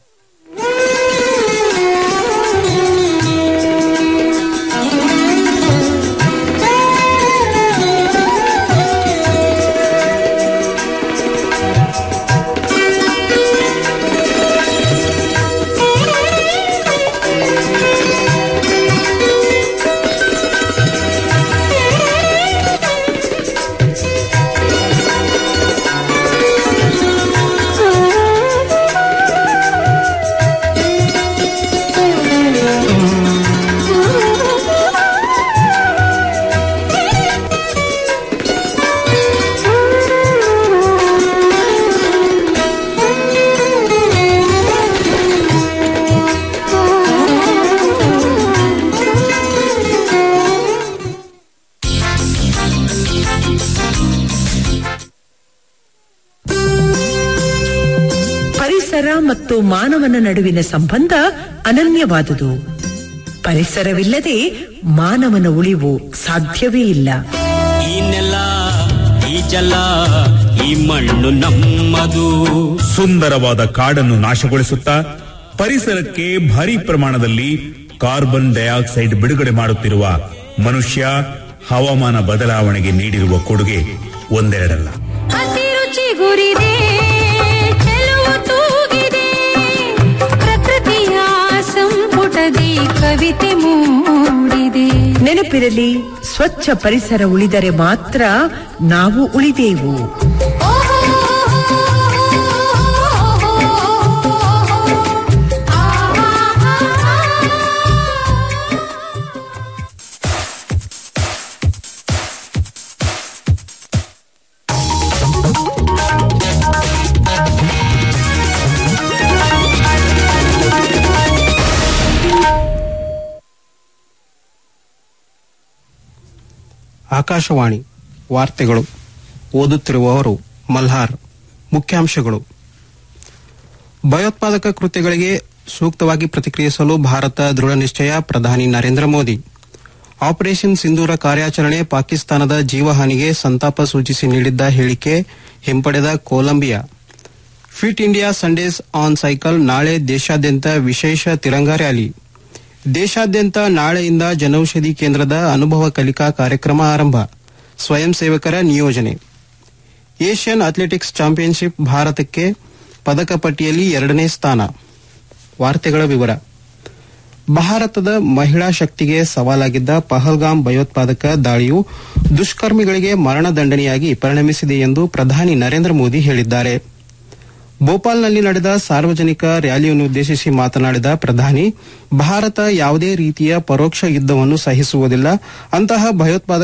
ಪರಿಸರ ಮತ್ತು ಮಾನವನ ನಡುವಿನ ಸಂಬಂಧ ಅನನ್ಯವಾದುದು ಪರಿಸರವಿಲ್ಲದೆ ಮಾನವನ ಉಳಿವು ಸಾಧ್ಯವೇ ಇಲ್ಲ ಈ ನೆಲ ಈ ಜಲ ಈ ಮಣ್ಣು ನಮ್ಮದು ಸುಂದರವಾದ ಕಾಡನ್ನು ನಾಶಗೊಳಿಸುತ್ತಾ ಪರಿಸರಕ್ಕೆ ಭಾರಿ ಪ್ರಮಾಣದಲ್ಲಿ ಕಾರ್ಬನ್ ಡೈಆಕ್ಸೈಡ್ ಬಿಡುಗಡೆ ಮಾಡುತ್ತಿರುವ ಮನುಷ್ಯ ಹವಾಮಾನ ಬದಲಾವಣೆಗೆ ನೀಡಿರುವ ಕೊಡುಗೆ ಒಂದೆರಡಲ್ಲ ಹಸಿರು ಚಿಗುರಿದೆ ಚೆಲುವು ತೂಗಿದೆ ಪ್ರಕೃತಿಯ ಸಂಪುಟದಿ ಕವಿತೆ ಮೂಡಿದೆ ನೆನಪಿರಲಿ ಸ್ವಚ್ಛ ಪರಿಸರ ಉಳಿದರೆ ಮಾತ್ರ ನಾವು ಉಳಿದೇವು ಆಕಾಶವಾಣಿ ವಾರ್ತೆಗಳು ಓದುತ್ತಿರುವವರು ಮಲ್ಹಾರ್ ಮುಖ್ಯಾಂಶಗಳು ಭಯೋತ್ಪಾದಕ ಕೃತ್ಯಗಳಿಗೆ ಸೂಕ್ತವಾಗಿ ಪ್ರತಿಕ್ರಿಯಿಸಲು ಭಾರತ ದೃಢ ನಿಶ್ಚಯ ಪ್ರಧಾನಿ ನರೇಂದ್ರ ಮೋದಿ ಆಪರೇಷನ್ ಸಿಂಧೂರ ಕಾರ್ಯಾಚರಣೆ ಪಾಕಿಸ್ತಾನದ ಜೀವಹಾನಿಗೆ ಸಂತಾಪ ಸೂಚಿಸಿ ನೀಡಿದ್ದ ಹೇಳಿಕೆ ಹಿಂಪಡೆದ Colombia fit India Sundays on cycle ನಾಳೆ ದೇಶಾದ್ಯಂತ ವಿಶೇಷ ತಿರಂಗ ರ್ಯಾಲಿ ದೇಶಾದ್ಯಂತ ನಾಳೆಯಿಂದ ಜನೌಷಧಿ ಕೇಂದ್ರದ ಅನುಭವ ಕಲಿಕಾ ಕಾರ್ಯಕ್ರಮ ಆರಂಭ ಸ್ವಯಂ ಸೇವಕರ ನಿಯೋಜನೆ ಏಷ್ಯನ್ ಅಥ್ಲೆಟಿಕ್ಸ್ ಚಾಂಪಿಯನ್ಶಿಪ್ ಭಾರತಕ್ಕೆ ಪದಕ ಪಟ್ಟಿಯಲ್ಲಿ ಎರಡನೇ ಸ್ಥಾನ ವಾರ್ತೆಗಳ ವಿವರ ಭಾರತದ ಮಹಿಳಾ ಶಕ್ತಿಗೆ ಸವಾಲಾಗಿದ್ದ ಪಹಲ್ಗಾಮ್ ಭಯೋತ್ಪಾದಕ ದಾಳಿಯು ದುಷ್ಕರ್ಮಿಗಳಿಗೆ ಮರಣದಂಡನೆಯಾಗಿ ಪರಿಣಮಿಸಿದೆ ಎಂದು ಪ್ರಧಾನಿ ನರೇಂದ್ರ ಮೋದಿ ಹೇಳಿದ್ದಾರೆ ಭೋಪಾಲ್ನಲ್ಲಿ ನಡೆದ ಸಾರ್ವಜನಿಕ ರ್ಯಾಲಿಯನ್ನುದ್ದೇಶಿಸಿ ಮಾತನಾಡಿದ ಪ್ರಧಾನಿ ಭಾರತ ಯಾವುದೇ ರೀತಿಯ ಪರೋಕ್ಷ ಯುದ್ದವನ್ನು ಸಹಿಸುವುದಿಲ್ಲ ಅಂತಹ ಭಯೋತ್ಪಾದಕ